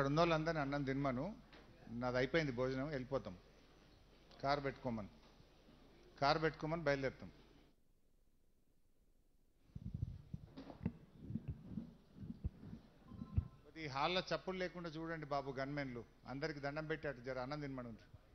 అక్కడ ఉన్న వాళ్ళందరినీ అన్నం తినమను నాది అయిపోయింది భోజనం వెళ్ళిపోతాం కారు పెట్టుకోమని కారు పెట్టుకోమని బయలుదేరుతాం ఈ హాల్లో చప్పులు లేకుండా చూడండి బాబు గన్మెన్లు అందరికి దండం పెట్టి అటు జర అన్నం తినమని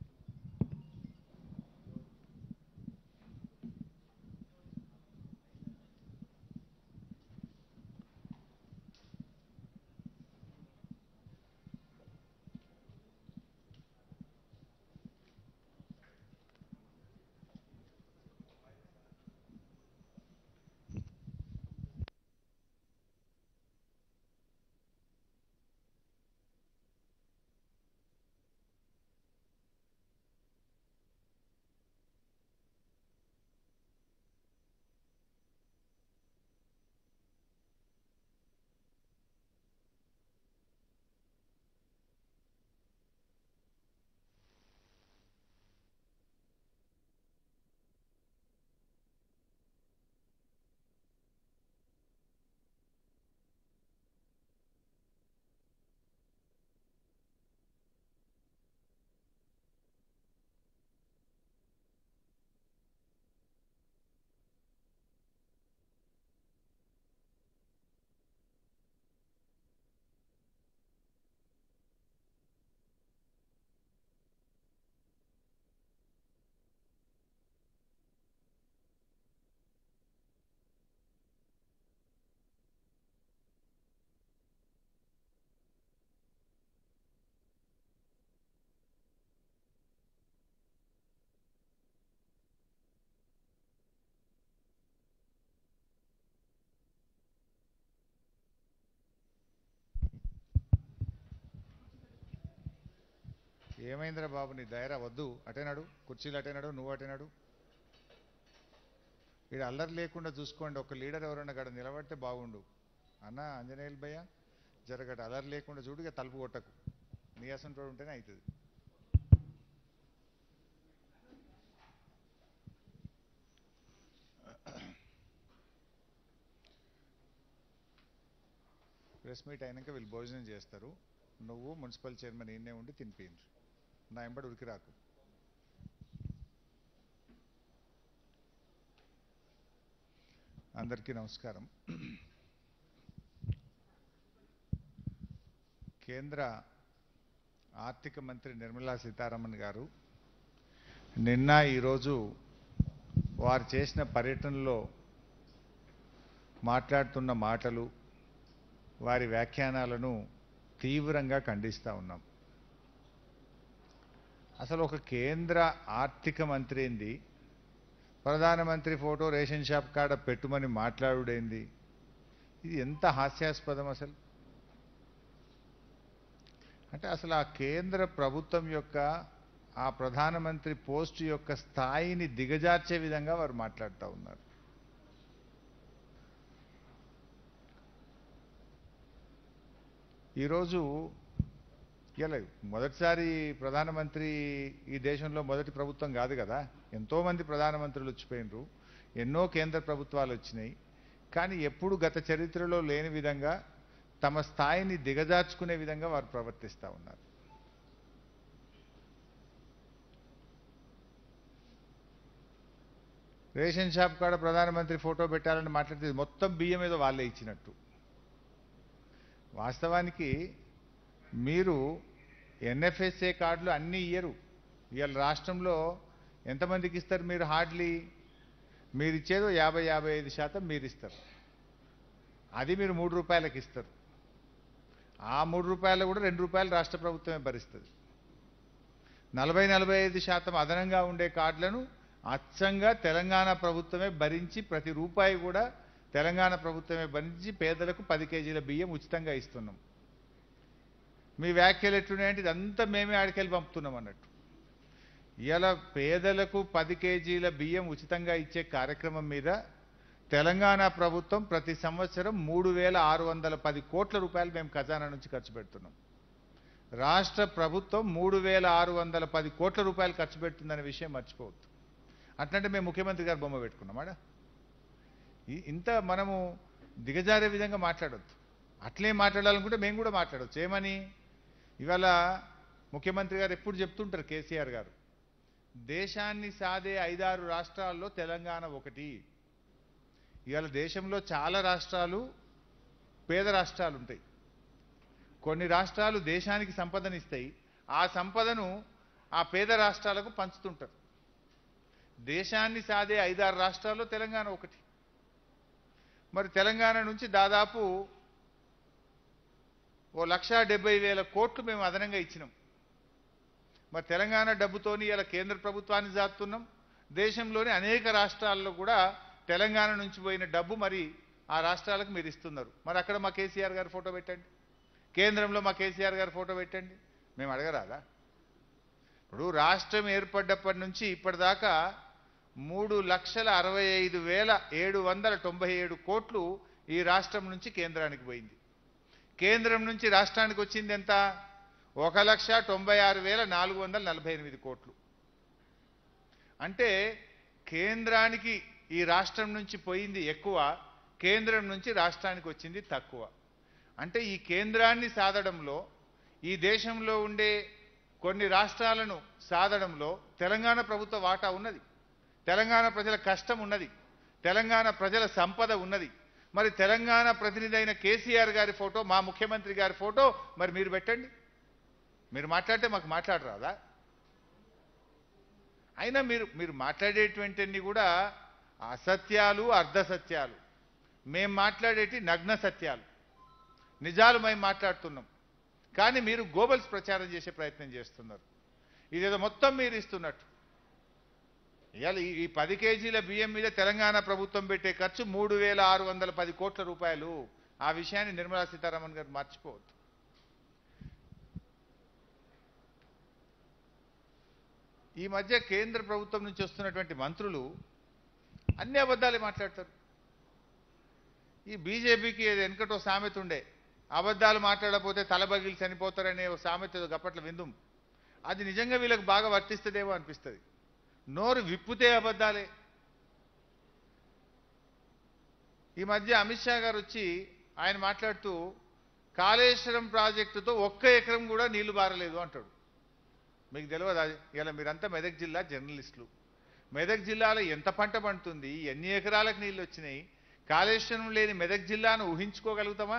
ఏమైందిరా బాబు నీ దయరా వద్దు అటేనాడు కుర్చీలు అటేనాడు నువ్వు అటేనాడు ఇక్కడ అల్లరి లేకుండా చూసుకోండి ఒక లీడర్ ఎవరైనా గడ నిలబడితే బాగుండు అన్న ఆంజనేయులు భయ్య జరగట అల్లరి లేకుండా చూడు ఇక తలుపు కొట్టకు నీ అసంటోడు ఉంటేనే అవుతుంది ప్రెస్ మీట్ అయినాక వీళ్ళు భోజనం చేస్తారు నువ్వు మున్సిపల్ చైర్మన్ ఈయనే ఉండి తినిపించు నా ఎంబడి ఉరికి రాకు అందరికీ నమస్కారం కేంద్ర ఆర్థిక మంత్రి నిర్మలా సీతారామన్ గారు నిన్న ఈరోజు వారు చేసిన పర్యటనలో మాట్లాడుతున్న మాటలు వారి వ్యాఖ్యానాలను తీవ్రంగా ఖండిస్తూ ఉన్నాం అసలు ఒక కేంద్ర ఆర్థిక మంత్రి ఏంది ప్రధానమంత్రి ఫోటో రేషన్ షాప్ కాడ పెట్టుమని మాట్లాడుడేంది ఇది ఎంత హాస్యాస్పదం అసలు అంటే అసలు ఆ కేంద్ర ప్రభుత్వం యొక్క ఆ ప్రధానమంత్రి పోస్టు యొక్క స్థాయిని దిగజార్చే విధంగా వారు మాట్లాడుతూ ఉన్నారు ఈరోజు ఇలా మొదటిసారి ప్రధానమంత్రి ఈ దేశంలో మొదటి ప్రభుత్వం కాదు కదా ఎంతోమంది ప్రధానమంత్రులు వచ్చిపోయినరు ఎన్నో కేంద్ర ప్రభుత్వాలు వచ్చినాయి కానీ ఎప్పుడు గత చరిత్రలో లేని విధంగా తమ స్థాయిని దిగజార్చుకునే విధంగా వారు ప్రవర్తిస్తూ ఉన్నారు రేషన్ షాప్ కాడ ప్రధానమంత్రి ఫోటో పెట్టాలని మాట్లాడితే మొత్తం బియ్యం ఏదో వాళ్ళే ఇచ్చినట్టు వాస్తవానికి మీరు ఎన్ఎఫ్ఎస్ఏ కార్డులు అన్నీ ఇయ్యరు ఇవాళ రాష్ట్రంలో ఎంతమందికి ఇస్తారు మీరు హార్డ్లీ మీరు ఇచ్చేదో యాభై యాభై ఐదు శాతం మీరు ఇస్తారు అది మీరు మూడు రూపాయలకి ఇస్తారు ఆ మూడు రూపాయలు కూడా రెండు రూపాయలు రాష్ట్ర ప్రభుత్వమే భరిస్తుంది నలభై నలభై ఐదు శాతం అదనంగా ఉండే కార్డులను అచ్చంగా తెలంగాణ ప్రభుత్వమే భరించి ప్రతి రూపాయి కూడా తెలంగాణ ప్రభుత్వమే భరించి పేదలకు పది కేజీల బియ్యం ఉచితంగా ఇస్తున్నాం మీ వ్యాఖ్యలు ఎట్లున్నాయంటే ఇదంతా మేమే ఆడికెళ్ళి పంపుతున్నాం అన్నట్టు ఇలా పేదలకు పది కేజీల బియ్యం ఉచితంగా ఇచ్చే కార్యక్రమం మీద తెలంగాణ ప్రభుత్వం ప్రతి సంవత్సరం మూడు వేల ఆరు వందల పది కోట్ల రూపాయలు మేము ఖజానా నుంచి ఖర్చు పెడుతున్నాం రాష్ట్ర ప్రభుత్వం మూడు వేల ఆరు వందల పది కోట్ల రూపాయలు ఖర్చు పెడుతుందనే విషయం మర్చిపోవద్దు అట్లంటే మేము ముఖ్యమంత్రి గారు బొమ్మ పెట్టుకున్నామాడా ఈ- ఇంత మనము దిగజారే విధంగా మాట్లాడొద్దు అట్లే మాట్లాడాలనుకుంటే మేము కూడా మాట్లాడొచ్చు ఏమని ఇవాళ ముఖ్యమంత్రి గారు ఎప్పుడు చెప్తుంటారు కేసీఆర్ గారు దేశాన్ని సాదే ఐదారు రాష్ట్రాల్లో తెలంగాణ ఒకటి ఇవాళ దేశంలో చాలా రాష్ట్రాలు పేద రాష్ట్రాలు ఉంటాయి కొన్ని రాష్ట్రాలు దేశానికి సంపదనిస్తాయి ఆ సంపదను ఆ పేద రాష్ట్రాలకు పంచుతుంటారు దేశాన్ని సాదే ఐదారు రాష్ట్రాల్లో తెలంగాణ ఒకటి మరి తెలంగాణ నుంచి దాదాపు ఓ లక్ష డెబ్బై వేల కోట్లు మేము అదనంగా ఇచ్చినాం మరి తెలంగాణ డబ్బుతోని ఇలా కేంద్ర ప్రభుత్వాన్ని జాతున్నాం దేశంలోని అనేక రాష్ట్రాల్లో కూడా తెలంగాణ నుంచి పోయిన డబ్బు మరి ఆ రాష్ట్రాలకు మీరు ఇస్తున్నారు మరి అక్కడ మా కేసీఆర్ గారి ఫోటో పెట్టండి కేంద్రంలో మా కేసీఆర్ గారి ఫోటో పెట్టండి మేము అడగరాదా ఇప్పుడు రాష్ట్రం ఏర్పడ్డప్పటి నుంచి ఇప్పటిదాకా మూడు లక్షల అరవై ఐదు వేల ఏడు వందల తొంభై ఏడు కోట్లు ఈ రాష్ట్రం నుంచి కేంద్రానికి పోయింది కేంద్రం నుంచి రాష్ట్రానికి వచ్చింది ఎంత ఒక లక్ష తొంభై ఆరు వేల నాలుగు వందల నలభై ఎనిమిది కోట్లు అంటే కేంద్రానికి ఈ రాష్ట్రం నుంచి పోయింది ఎక్కువ కేంద్రం నుంచి రాష్ట్రానికి వచ్చింది తక్కువ అంటే ఈ కేంద్రాన్ని సాధడంలో ఈ దేశంలో ఉండే కొన్ని రాష్ట్రాలను సాధడంలో తెలంగాణ ప్రభుత్వ వాటా ఉన్నది తెలంగాణ ప్రజల కష్టం ఉన్నది తెలంగాణ ప్రజల సంపద ఉన్నది మరి తెలంగాణ ప్రతినిధి అయిన కేసీఆర్ గారి ఫోటో మా ముఖ్యమంత్రి గారి ఫోటో మరి మీరు పెట్టండి మీరు మాట్లాడితే మాకు మాట్లాడరాదా అయినా మీరు మీరు మాట్లాడేటువంటివన్నీ కూడా అసత్యాలు అర్ధసత్యాలు మేము మాట్లాడేటి నగ్న సత్యాలు నిజాలు మేము మాట్లాడుతున్నాం కానీ మీరు గోబల్స్ ప్రచారం చేసే ప్రయత్నం చేస్తున్నారు ఇదేదో మొత్తం మీరు ఇస్తున్నట్టు ఇవాళ ఈ- ఈ పది కేజీల బియ్యం మీద తెలంగాణ ప్రభుత్వం పెట్టే ఖర్చు మూడు వేల ఆరు వందల పది కోట్ల రూపాయలు ఆ విషయాన్ని నిర్మలా సీతారామన్ గారు మర్చిపోవద్దు ఈ మధ్య కేంద్ర ప్రభుత్వం నుంచి వస్తున్నటువంటి మంత్రులు అన్ని అబద్ధాలే మాట్లాడతారు ఈ బీజేపీకి ఏదో వెనకటో సామెత ఉండే అబద్ధాలు మాట్లాడకపోతే తలబగిలి చనిపోతారనే ఓ సామెత ఏదో గప్పట్ల విందుం అది నిజంగా వీళ్ళకి బాగా వర్తిస్తుందేమో అనిపిస్తుంది నోరు విప్పితే అబద్ధాలే ఈ మధ్య అమిత్ షా గారు వచ్చి ఆయన మాట్లాడుతూ కాళేశ్వరం ప్రాజెక్టుతో ఒక్క ఎకరం కూడా నీళ్లు బారలేదు అంటాడు మీకు తెలియదు అది ఇలా మీరంతా మెదక్ జిల్లా జర్నలిస్టులు మెదక్ జిల్లాలో ఎంత పంట పండుతుంది ఎన్ని ఎకరాలకు నీళ్ళు వచ్చినాయి కాళేశ్వరం లేని మెదక్ జిల్లాను ఊహించుకోగలుగుతామా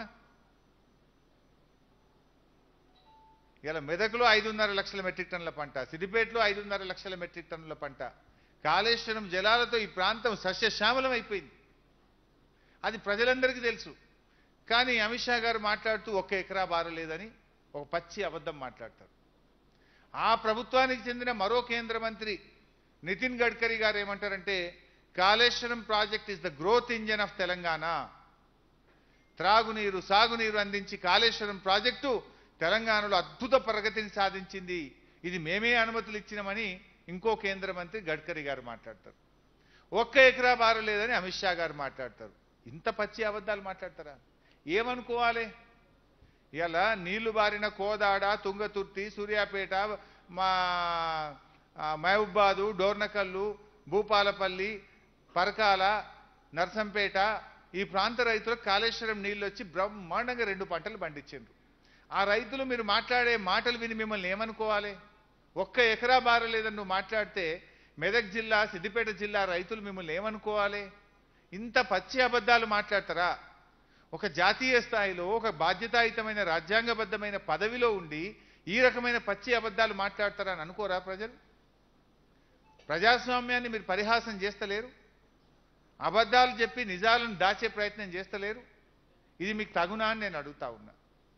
ఇలా మెదక్లో ఐదున్నర లక్షల మెట్రిక్ టన్నుల పంట సిద్దిపేటలో ఐదున్నర లక్షల మెట్రిక్ టన్నుల పంట కాళేశ్వరం జలాలతో ఈ ప్రాంతం సస్యశ్యామలం అయిపోయింది అది ప్రజలందరికీ తెలుసు కానీ అమిత్ షా గారు మాట్లాడుతూ ఒక్క ఎకరా బారలేదని ఒక పచ్చి అబద్ధం మాట్లాడతారు ఆ ప్రభుత్వానికి చెందిన మరో కేంద్ర మంత్రి నితిన్ గడ్కరీ గారు ఏమంటారంటే Kaleshwaram project is the growth engine of Telangana త్రాగునీరు సాగునీరు అందించి కాళేశ్వరం ప్రాజెక్టు తెలంగాణలో అద్భుత ప్రగతిని సాధించింది ఇది మేమే అనుమతులు ఇచ్చినామని ఇంకో కేంద్ర మంత్రి గడ్కరీ గారు మాట్లాడతారు ఒక్క ఎకరా బారలేదని అమిత్ షా గారు మాట్లాడతారు ఇంత పచ్చి అబద్ధాలు మాట్లాడతారా ఏమనుకోవాలి ఇలా నీళ్లు బారిన కోదాడ తుంగతుర్తి సూర్యాపేట మా ఆ, మహబూబాదు డోర్నకల్లు భూపాలపల్లి పరకాల నర్సంపేట ఈ ప్రాంత రైతులకు కాళేశ్వరం నీళ్ళు వచ్చి బ్రహ్మాండంగా రెండు పంటలు పండించారు ఆ రైతులు మీరు మాట్లాడే మాటలు విని మిమ్మల్ని ఏమనుకోవాలి ఒక్క ఎకరా బారలేదని నువ్వు మాట్లాడితే మెదక్ జిల్లా సిద్దిపేట జిల్లా రైతులు మిమ్మల్ని ఏమనుకోవాలి ఇంత పచ్చి అబద్ధాలు మాట్లాడతారా ఒక జాతీయ స్థాయిలో ఒక బాధ్యతాయుతమైన రాజ్యాంగబద్ధమైన పదవిలో ఉండి ఈ రకమైన పచ్చి అబద్ధాలు మాట్లాడతారా అని అనుకోరా ప్రజలు ప్రజాస్వామ్యాన్ని మీరు పరిహాసం చేస్తలేరు అబద్ధాలు చెప్పి నిజాలను దాచే ప్రయత్నం చేస్తలేరు ఇది మీకు తగునా అని నేను అడుగుతా ఉన్నా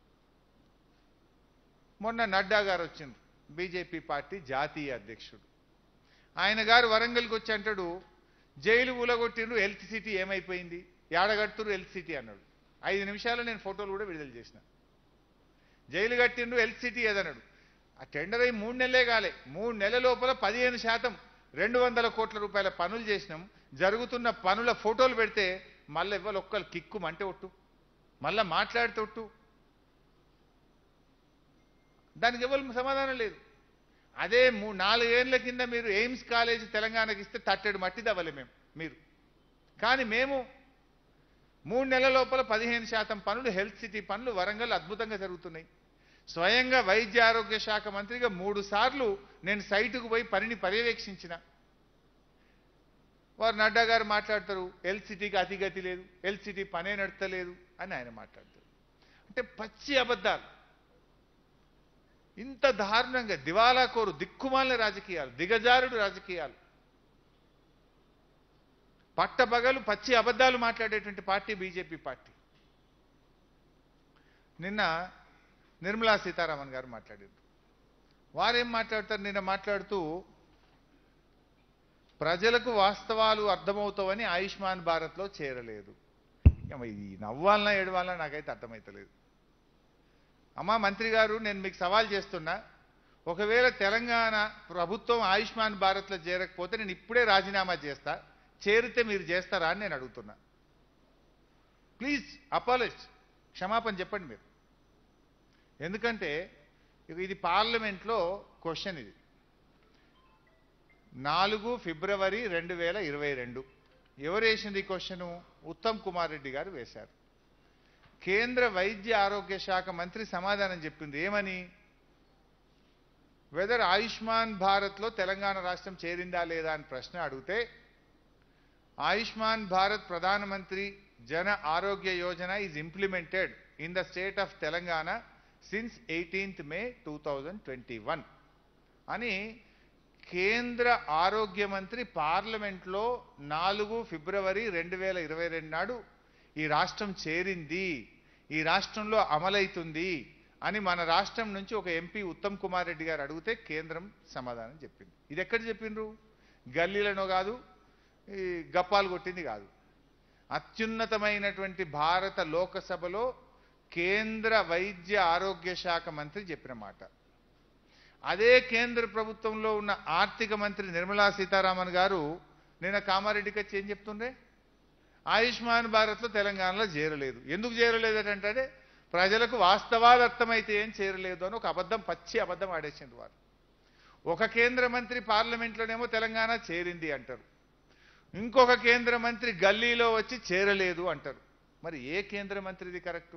మొన్న నడ్డా గారు వచ్చిండ్రు బీజేపీ పార్టీ జాతీయ అధ్యక్షుడు ఆయన గారు వరంగల్కి వచ్చి అంటాడు జైలు ఊలగొట్టిండ్రు హెల్త్ సిటీ ఏమైపోయింది ఏడగట్టురు హెల్త్ సిటీ అన్నాడు ఐదు నిమిషాలు నేను ఫోటోలు కూడా విడుదల చేసిన జైలు కట్టిండ్రు హెల్త్ సిటీ ఏదన్నాడు ఆ టెండర్ అయి మూడు నెలలే కాలే మూడు నెలల లోపల పదిహేను శాతం రెండు వందల కోట్ల రూపాయల పనులు చేసినాం జరుగుతున్న పనుల ఫోటోలు పెడితే మళ్ళీ ఇవ్వాలి ఒక్కరు కిక్కు మంటే ఒట్టు మళ్ళా మాట్లాడితే ఒట్టు దానికి ఎవరు సమాధానం లేదు అదే మూ నాలుగేళ్ల కింద మీరు ఎయిమ్స్ కాలేజ్ తెలంగాణకి ఇస్తే తట్టెడు మట్టి దవ్వలే మేము మీరు కానీ మేము మూడు నెలల లోపల పదిహేను శాతం పనులు హెల్త్ సిటీ పనులు వరంగల్ అద్భుతంగా జరుగుతున్నాయి స్వయంగా వైద్య ఆరోగ్య శాఖ మంత్రిగా మూడు సార్లు నేను సైటుకు పోయి పనిని పర్యవేక్షించిన వారు నడ్డా గారు మాట్లాడతారు ఎల్సిటీకి అతిగతి లేదు ఎల్సిటీ పనే నడతలేదు అని ఆయన మాట్లాడతారు అంటే పచ్చి అబద్ధాలు ఇంత దారుణంగా దివాలా కోరు దిక్కుమాలిన రాజకీయాలు దిగజారుడు రాజకీయాలు పట్టబగలు పచ్చి అబద్ధాలు మాట్లాడేటువంటి పార్టీ బీజేపీ పార్టీ నిన్న నిర్మలా సీతారామన్ గారు మాట్లాడారు వారేం మాట్లాడతారు నిన్న మాట్లాడుతూ ప్రజలకు వాస్తవాలు అర్థమవుతావని ఆయుష్మాన్ భారత్లో చేరలేదు ఏమ ఇది నవ్వాలనా ఏడవాలనా నాకైతే అర్థమైతలేదు అమ్మా మంత్రి గారు నేను మీకు సవాల్ చేస్తున్నా ఒకవేళ తెలంగాణ ప్రభుత్వం ఆయుష్మాన్ భారత్లో చేరకపోతే నేను ఇప్పుడే రాజీనామా చేస్తా చేరితే మీరు చేస్తారా అని నేను అడుగుతున్నా ప్లీజ్ అపాలజ్ క్షమాపణ చెప్పండి మీరు ఎందుకంటే ఇక ఇది పార్లమెంట్లో క్వశ్చన్ ఇది నాలుగు ఫిబ్రవరి రెండు వేల ఇరవై రెండు ఎవరు వేసింది ఈ క్వశ్చను ఉత్తమ్ కుమార్ రెడ్డి గారు వేశారు కేంద్ర వైద్య ఆరోగ్య శాఖ మంత్రి సమాధానం చెప్పింది ఏమని వెదర్ ఆయుష్మాన్ భారత్లో తెలంగాణ రాష్ట్రం చేరిందా లేదా అని ప్రశ్న అడిగితే Ayushman Bharat Pradhanmantri Jan Arogya Yojana is implemented in the state of Telangana since eighteenth May two thousand twenty one అని కేంద్ర ఆరోగ్య మంత్రి పార్లమెంట్లో నాలుగు ఫిబ్రవరి రెండు వేల ఇరవై రెండు నాడు ఈ రాష్ట్రం చేరింది ఈ రాష్ట్రంలో అమలైతుంది అని మన రాష్ట్రం నుంచి ఒక ఎంపీ ఉత్తమ్ కుమార్ రెడ్డి గారు అడిగితే కేంద్రం సమాధానం చెప్పింది ఇది ఎక్కడ చెప్పిండ్రు గల్లీలనో కాదు ఈ గప్పాలు కొట్టింది కాదు అత్యున్నతమైనటువంటి భారత లోకసభలో కేంద్ర వైద్య ఆరోగ్య శాఖ మంత్రి చెప్పిన మాట అదే కేంద్ర ప్రభుత్వంలో ఉన్న ఆర్థిక మంత్రి నిర్మలా సీతారామన్ గారు నిన్న కామారెడ్డికి వచ్చి ఏం చెప్తుండే ఆయుష్మాన్ భారత్లో తెలంగాణలో చేరలేదు ఎందుకు చేరలేదంటే ప్రజలకు వాస్తవాలు అర్థమైతే ఏం చేరలేదు అని ఒక అబద్ధం పచ్చి అబద్ధం ఆడేసిండ్రు వారు ఒక కేంద్ర మంత్రి పార్లమెంట్లోనేమో తెలంగాణ చేరింది అంటారు ఇంకొక కేంద్ర మంత్రి గల్లీలో వచ్చి చేరలేదు అంటారు మరి ఏ కేంద్ర మంత్రిది కరెక్టు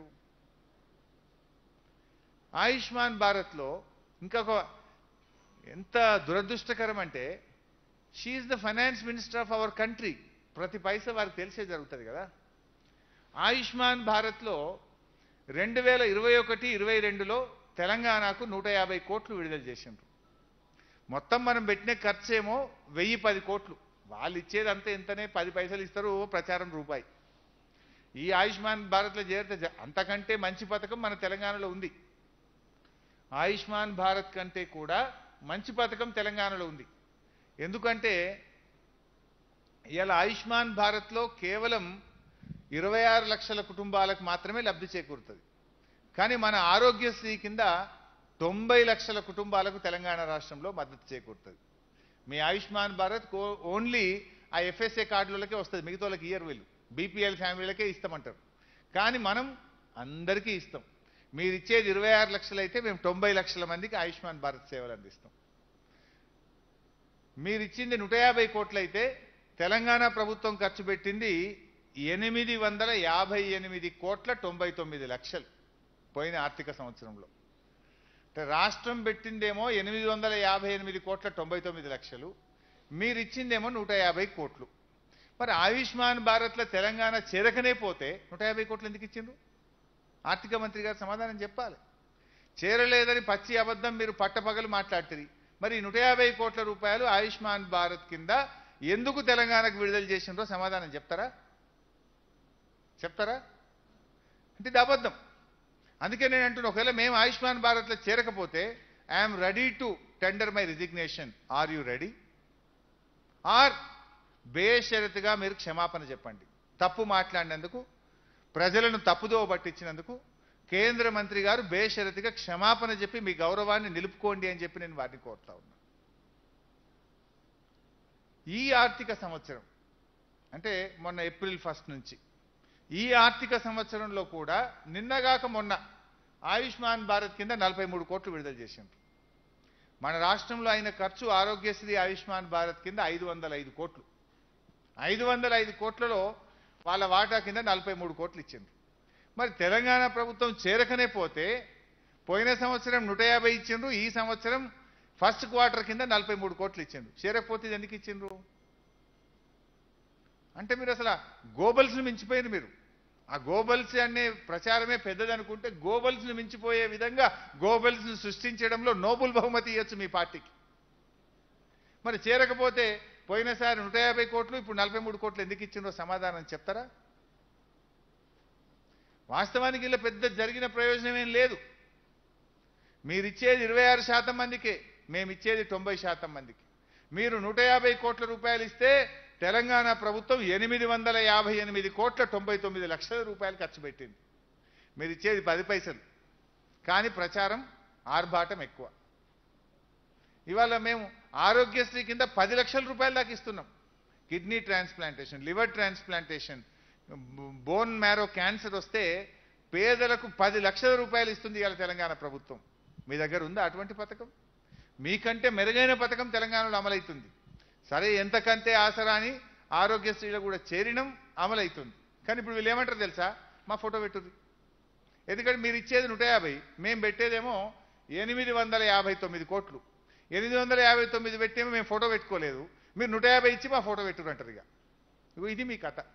ఆయుష్మాన్ భారత్లో ఇంకొక ఎంత దురదృష్టకరం అంటే she the finance minister of our country ప్రతి పైసా వారికి తెలిసే జరుగుతుంది కదా ఆయుష్మాన్ భారత్లో రెండు వేల ఇరవై ఒకటి ఇరవై రెండులో తెలంగాణకు నూట యాభై కోట్లు విడుదల చేసిండ్రు మొత్తం మనం పెట్టిన ఖర్చు ఏమో వెయ్యి పది కోట్లు వాళ్ళు ఇచ్చేది అంతే ఎంతనే పది పైసలు ఇస్తారు ప్రచారం రూపాయి ఈ ఆయుష్మాన్ భారత్లో చేరితే జ- అంతకంటే మంచి పథకం మన తెలంగాణలో ఉంది ఆయుష్మాన్ భారత్ కంటే కూడా మంచి పథకం తెలంగాణలో ఉంది ఎందుకంటే ఇవాళ ఆయుష్మాన్ భారత్లో కేవలం ఇరవై ఆరు లక్షల కుటుంబాలకు మాత్రమే లబ్ధి చేకూరుతుంది కానీ మన ఆరోగ్యశ్రీ కింద తొంభై లక్షల కుటుంబాలకు తెలంగాణ రాష్ట్రంలో మద్దతు చేకూరుతుంది మీ ఆయుష్మాన్ భారత్ కో- ఓన్లీ ఆ ఎఫ్ఎస్ఏ కార్డులకే వస్తుంది మిగతా వాళ్ళకి ఇయర్ వీళ్ళు బీపీఎల్ ఫ్యామిలీలకే ఇస్తామంటారు కానీ మనం అందరికీ ఇస్తాం మీరు ఇచ్చేది ఇరవై ఆరు లక్షలు అయితే మేము తొంభై లక్షల మందికి ఆయుష్మాన్ భారత్ సేవలు అందిస్తాం మీరు ఇచ్చింది నూట యాభై కోట్లు అయితే తెలంగాణ ప్రభుత్వం ఖర్చు పెట్టింది ఎనిమిది వందల యాభై ఎనిమిది కోట్ల తొంభై తొమ్మిది లక్షలు పోయిన ఆర్థిక సంవత్సరంలో అంటే రాష్ట్రం పెట్టిందేమో ఎనిమిది వందల యాభై ఎనిమిది కోట్ల తొంభై తొమ్మిది లక్షలు మీరు ఇచ్చిందేమో నూట యాభై కోట్లు మరి ఆయుష్మాన్ భారత్లో తెలంగాణ చేరకనే పోతే నూట యాభై కోట్లు ఎందుకు ఇచ్చిండ్రు ఆర్థిక మంత్రి గారు సమాధానం చెప్పాలి చేరలేదని పచ్చి అబద్ధం మీరు పట్టపగలు మాట్లాడుతుంది మరి ఈ నూట యాభై కోట్ల రూపాయలు ఆయుష్మాన్ భారత్ కింద ఎందుకు తెలంగాణకు విడుదల చేసిండ్రో సమాధానం చెప్తారా చెప్తారా అంటే ఇది అబద్ధం అందుకే నేను అంటున్నా ఒకవేళ మేము ఆయుష్మాన్ భారత్లో చేరకపోతే I am ready to tender my resignation are you ready or బేషరతుగా మీరు క్షమాపణ చెప్పండి తప్పు మాట్లాడినందుకు ప్రజలను తప్పుదోవ పట్టించినందుకు కేంద్ర మంత్రి గారు బేషరతుగా క్షమాపణ చెప్పి మీ గౌరవాన్ని నిలుపుకోండి అని చెప్పి నేను వారిని కోరుతా ఉన్నా ఈ ఆర్థిక సంవత్సరం అంటే మొన్న ఏప్రిల్ ఫస్ట్ నుంచి ఈ ఆర్థిక సంవత్సరంలో కూడా నిన్నగాక మొన్న ఆయుష్మాన్ భారత్ కింద నలభై మూడు కోట్లు విడుదల చేసిండ్రు మన రాష్ట్రంలో అయిన ఖర్చు ఆరోగ్యశ్రీ ఆయుష్మాన్ భారత్ కింద ఐదు వందల ఐదు కోట్లు ఐదు వందల ఐదు కోట్లలో వాళ్ళ వాటా కింద నలభై మూడు కోట్లు ఇచ్చిండ్రు మరి తెలంగాణ ప్రభుత్వం చేరకనే పోతే పోయిన సంవత్సరం నూట యాభై ఇచ్చిండ్రు ఈ సంవత్సరం ఫస్ట్ క్వార్టర్ కింద నలభై మూడు కోట్లు ఇచ్చిండ్రు చేరకపోతే ఇది ఎందుకు ఇచ్చిండ్రు అంటే మీరు అసలు గోబల్స్ని మించిపోయారు మీరు ఆ గోబల్స్ అనే ప్రచారమే పెద్దదనుకుంటే గోబల్స్ని మించిపోయే విధంగా గోబల్స్ని సృష్టించడంలో నోబుల్ బహుమతి ఇవ్వచ్చు మీ పార్టీకి మరి చేరకపోతే పోయినసారి నూట యాభై కోట్లు ఇప్పుడు నలభై మూడు కోట్లు ఎందుకు ఇచ్చిండ్రో సమాధానం చెప్తారా వాస్తవానికి ఇలా పెద్ద జరిగిన ప్రయోజనం ఏం లేదు మీరు ఇచ్చేది ఇరవై ఆరు శాతం మందికే మేము ఇచ్చేది తొంభై శాతం మందికి మీరు నూట యాభై కోట్ల రూపాయలు ఇస్తే తెలంగాణ ప్రభుత్వం ఎనిమిది వందల యాభై ఎనిమిది కోట్ల తొంభై తొమ్మిది లక్షల రూపాయలు ఖర్చు పెట్టింది మీరు ఇచ్చేది పది పైసలు కానీ ప్రచారం ఆర్భాటం ఎక్కువ ఇవాళ మేము ఆరోగ్యశ్రీ కింద పది లక్షల రూపాయల దాకా ఇస్తున్నాం kidney transplantation liver transplantation bone marrow cancer వస్తే పేదలకు పది లక్షల రూపాయలు ఇస్తుంది ఇవాళ తెలంగాణ ప్రభుత్వం మీ దగ్గర ఉందా అటువంటి పథకం మీకంటే మెరుగైన పథకం తెలంగాణలో అమలవుతుంది సరే ఎంతకంతే ఆసరా అని ఆరోగ్యశ్రీలో కూడా చేరినం అమలవుతుంది కానీ ఇప్పుడు వీళ్ళు ఏమంటారు తెలుసా మా ఫోటో పెట్టుర్రి ఎందుకంటే మీరు ఇచ్చేది నూట యాభై మేము పెట్టేదేమో ఎనిమిది వందల యాభై తొమ్మిది కోట్లు ఎనిమిది వందల యాభై తొమ్మిది పెట్టేమో మేము ఫోటో పెట్టుకోలేదు మీరు నూట యాభై ఇచ్చి మా ఫోటో పెట్టురు అంటారు ఇక ఇగో ఇది మీ కథ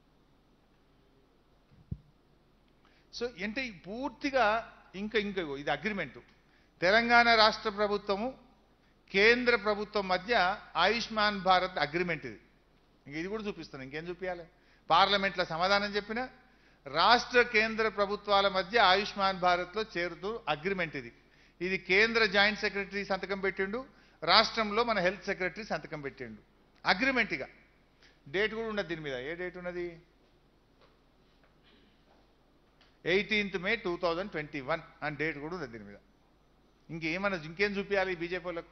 సో అంటే ఈ పూర్తిగా ఇంకా ఇంకా ఇగో ఇది అగ్రిమెంటు తెలంగాణ రాష్ట్ర ప్రభుత్వము కేంద్ర ప్రభుత్వం మధ్య ఆయుష్మాన్ భారత్ అగ్రిమెంట్ ఇది ఇంక ఇది కూడా చూపిస్తాను ఇంకేం చూపించాలి పార్లమెంట్లో సమాధానం చెప్పిన రాష్ట్ర కేంద్ర ప్రభుత్వాల మధ్య ఆయుష్మాన్ భారత్లో చేరుతూ అగ్రిమెంట్ ఇది ఇది కేంద్ర జాయింట్ సెక్రటరీ సంతకం పెట్టిండు రాష్ట్రంలో మన హెల్త్ సెక్రటరీ సంతకం పెట్టిండు అగ్రిమెంట్ ఇక డేట్ కూడా ఉండదు దీని మీద ఏ డేట్ ఉన్నది eighteenth May two thousand twenty one అని డేట్ కూడా ఉంది దీని మీద ఇంకేమన్నా ఇంకేం చూపించాలి ఈ బీజేపీ వాళ్ళకు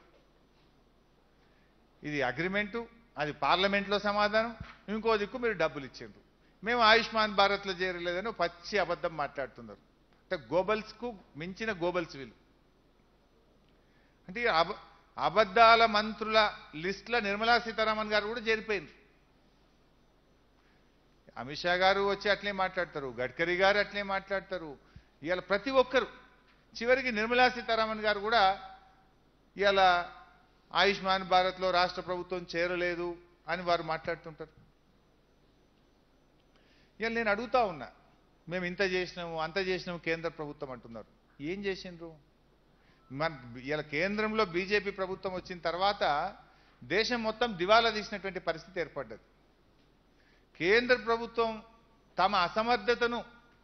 ఇది అగ్రిమెంటు అది పార్లమెంట్లో సమాధానం ఇంకో దిక్కు మీరు డబ్బులు ఇచ్చిండ్రు మేము ఆయుష్మాన్ భారత్లో చేరలేదని ఓ పచ్చి అబద్ధం మాట్లాడుతున్నారు అంటే గోబల్స్కు మించిన గోబల్స్ వీళ్ళు అంటే ఈ అబ అబద్ధాల మంత్రుల లిస్టులో నిర్మలా సీతారామన్ గారు కూడా చేరిపోయింది అమిత్ షా గారు వచ్చి అట్లే మాట్లాడతారు గడ్కరీ గారు అట్లే మాట్లాడతారు ఇవాళ ప్రతి ఒక్కరు చివరికి నిర్మలా సీతారామన్ గారు కూడా ఇవాళ ఆయుష్మాన్ భారత్లో రాష్ట్ర ప్రభుత్వం చేరలేదు అని వారు మాట్లాడుతుంటారు ఇవాళ నేను అడుగుతా ఉన్నా మేము ఇంత చేసినాము అంత చేసినాము కేంద్ర ప్రభుత్వం అంటున్నారు ఏం చేసిండ్రు మన ఇలా కేంద్రంలో బీజేపీ ప్రభుత్వం వచ్చిన తర్వాత దేశం మొత్తం దివాలా తీసినటువంటి పరిస్థితి ఏర్పడ్డది కేంద్ర ప్రభుత్వం తమ అసమర్థతను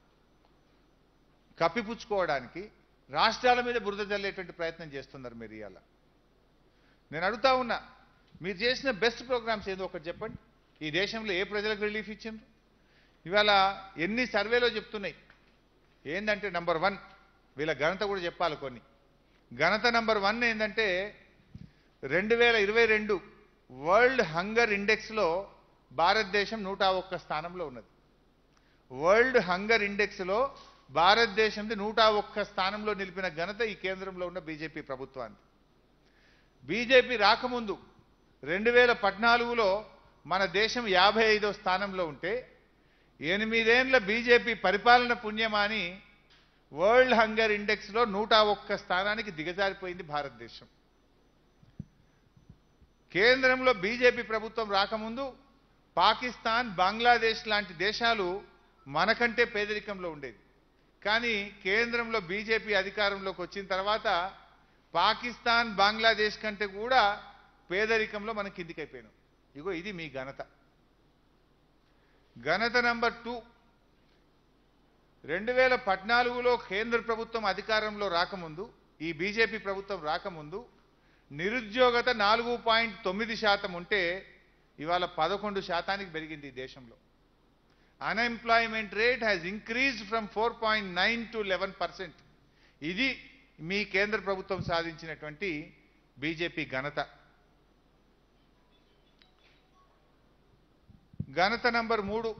కప్పిపుచ్చుకోవడానికి రాష్ట్రాల మీద బురద జల్లేటువంటి ప్రయత్నం చేస్తున్నారు మీరు ఇవాళ నేను అడుగుతా ఉన్నా మీరు చేసిన బెస్ట్ ప్రోగ్రామ్స్ ఏదో ఒకటి చెప్పండి ఈ దేశంలో ఏ ప్రజలకు రిలీఫ్ ఇచ్చిండ్రు ఇవాళ ఎన్ని సర్వేలో చెప్తున్నాయి ఏంటంటే నంబర్ వన్ వీళ్ళ ఘనత కూడా చెప్పాలి కొన్ని ఘనత నంబర్ వన్ ఏంటంటే రెండు వేల ఇరవై రెండు వరల్డ్ హంగర్ ఇండెక్స్లో భారతదేశం నూట ఒక్క స్థానంలో ఉన్నది వరల్డ్ హంగర్ ఇండెక్స్లో భారతదేశంది నూట ఒక్క స్థానంలో నిలిపిన ఘనత ఈ కేంద్రంలో ఉన్న బీజేపీ ప్రభుత్వానికి బీజేపీ రాకముందు రెండు వేల పద్నాలుగులో మన దేశం యాభై ఐదో స్థానంలో ఉంటే ఎనిమిదేండ్ల బీజేపీ పరిపాలన పుణ్యమాని వరల్డ్ హంగర్ ఇండెక్స్లో నూట ఒక్క స్థానానికి దిగజారిపోయింది భారతదేశం కేంద్రంలో బీజేపీ ప్రభుత్వం రాకముందు పాకిస్తాన్ బంగ్లాదేశ్ లాంటి దేశాలు మనకంటే పేదరికంలో ఉండేది కానీ కేంద్రంలో బీజేపీ అధికారంలోకి వచ్చిన తర్వాత పాకిస్తాన్ బంగ్లాదేశ్ కంటే కూడా పేదరికంలో మనం కిందికైపోయినాం ఇగో ఇది మీ ఘనత ఘనత నంబర్ టూ రెండు వేల పద్నాలుగులో కేంద్ర ప్రభుత్వం అధికారంలో రాకముందు ఈ బీజేపీ ప్రభుత్వం రాకముందు నిరుద్యోగత నాలుగు పాయింట్ తొమ్మిది శాతం ఉంటే ఇవాళ పదకొండు శాతానికి పెరిగింది ఈ దేశంలో unemployment rate has increased from four point nine to eleven percent ఇది మీ కేంద్ర ప్రభుత్వం సాధించినటువంటి బీజేపీ ఘనత ఘనత నంబర్ మూడు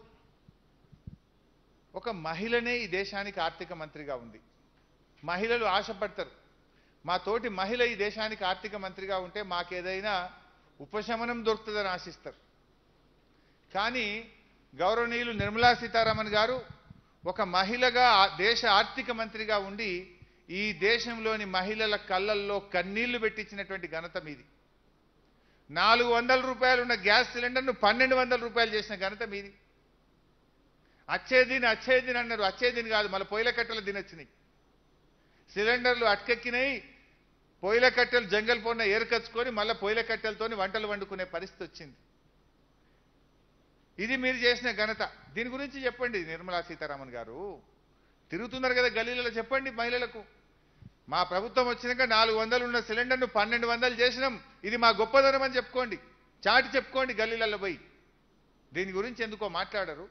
ఒక మహిళనే ఈ దేశానికి ఆర్థిక మంత్రిగా ఉంది మహిళలు ఆశపడతారు మా తోటి మహిళ ఈ దేశానికి ఆర్థిక మంత్రిగా ఉంటే మాకేదైనా ఉపశమనం దొరుకుతుందని ఆశిస్తారు కానీ గౌరవనీయులు నిర్మలా సీతారామన్ గారు ఒక మహిళగా ఆ దేశ ఆర్థిక మంత్రిగా ఉండి ఈ దేశంలోని మహిళల కళ్ళల్లో కన్నీళ్లు పెట్టించినటువంటి ఘనత మీది నాలుగు వందల రూపాయలు ఉన్న గ్యాస్ సిలిండర్ను పన్నెండు వందల రూపాయలు చేసిన ఘనత మీది అచ్చే దిన్ అచ్చే దిన్ అన్నారు అచ్చే దిన్ కాదు మళ్ళీ పొయ్యిల కట్టెల దిన్ వచ్చినాయి సిలిండర్లు అటకెక్కినాయి పొయ్యిల కట్టెలు జంగల్ పొన్న ఏరుకచ్చుకొని మళ్ళీ పొయ్యిల కట్టెలతోని వంటలు వండుకునే పరిస్థితి వచ్చింది ఇది మీరు చేసిన ఘనత దీని గురించి చెప్పండి నిర్మలా సీతారామన్ గారు తిరుగుతున్నారు కదా గల్లీలలో చెప్పండి మహిళలకు మా ప్రభుత్వం వచ్చినాక నాలుగు వందలు ఉన్న సిలిండర్ను పన్నెండు వందలు చేసినాం ఇది మా గొప్పదనం అని చెప్పుకోండి చాటి చెప్పుకోండి గల్లీలలో పోయి దీని గురించి ఎందుకో మాట్లాడరు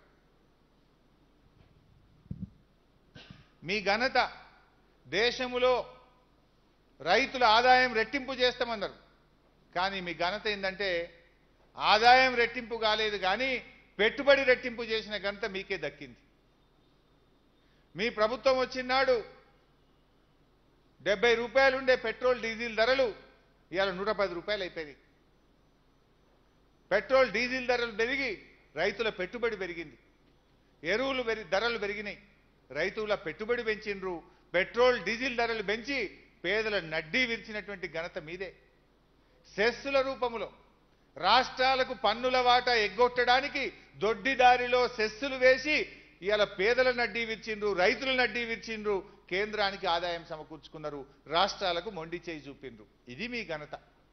మీ ఘనత దేశములో రైతుల ఆదాయం రెట్టింపు చేస్తామన్నారు కానీ మీ ఘనత ఏంటంటే ఆదాయం రెట్టింపు కాలేదు కానీ పెట్టుబడి రెట్టింపు చేసిన ఘనత మీకే దక్కింది మీ ప్రభుత్వం వచ్చినాడు డెబ్బై రూపాయలు ఉండే పెట్రోల్ డీజిల్ ధరలు ఇవాళ నూట పది రూపాయలు అయిపోయింది పెట్రోల్ డీజిల్ ధరలు పెరిగి రైతుల పెట్టుబడి పెరిగింది ఎరువులు పెరి ధరలు పెరిగినాయి రైతుల పెట్టుబడి పెంచిండ్రు పెట్రోల్ డీజిల్ ధరలు పెంచి పేదల నడ్డీ విరిచినటువంటి ఘనత మీదే సెస్సుల రూపంలో రాష్ట్రాలకు పన్నుల వాటా ఎగ్గొట్టడానికి దొడ్డిదారిలో సెస్సులు వేసి ఇవాళ పేదల నడ్డీ విరిచిండ్రు రైతుల నడ్డీ విరిచిండ్రు కేంద్రానికి ఆదాయం సమకూర్చుకున్నారు రాష్ట్రాలకు మొండి చేయి చూపిండ్రు ఇది మీ ఘనత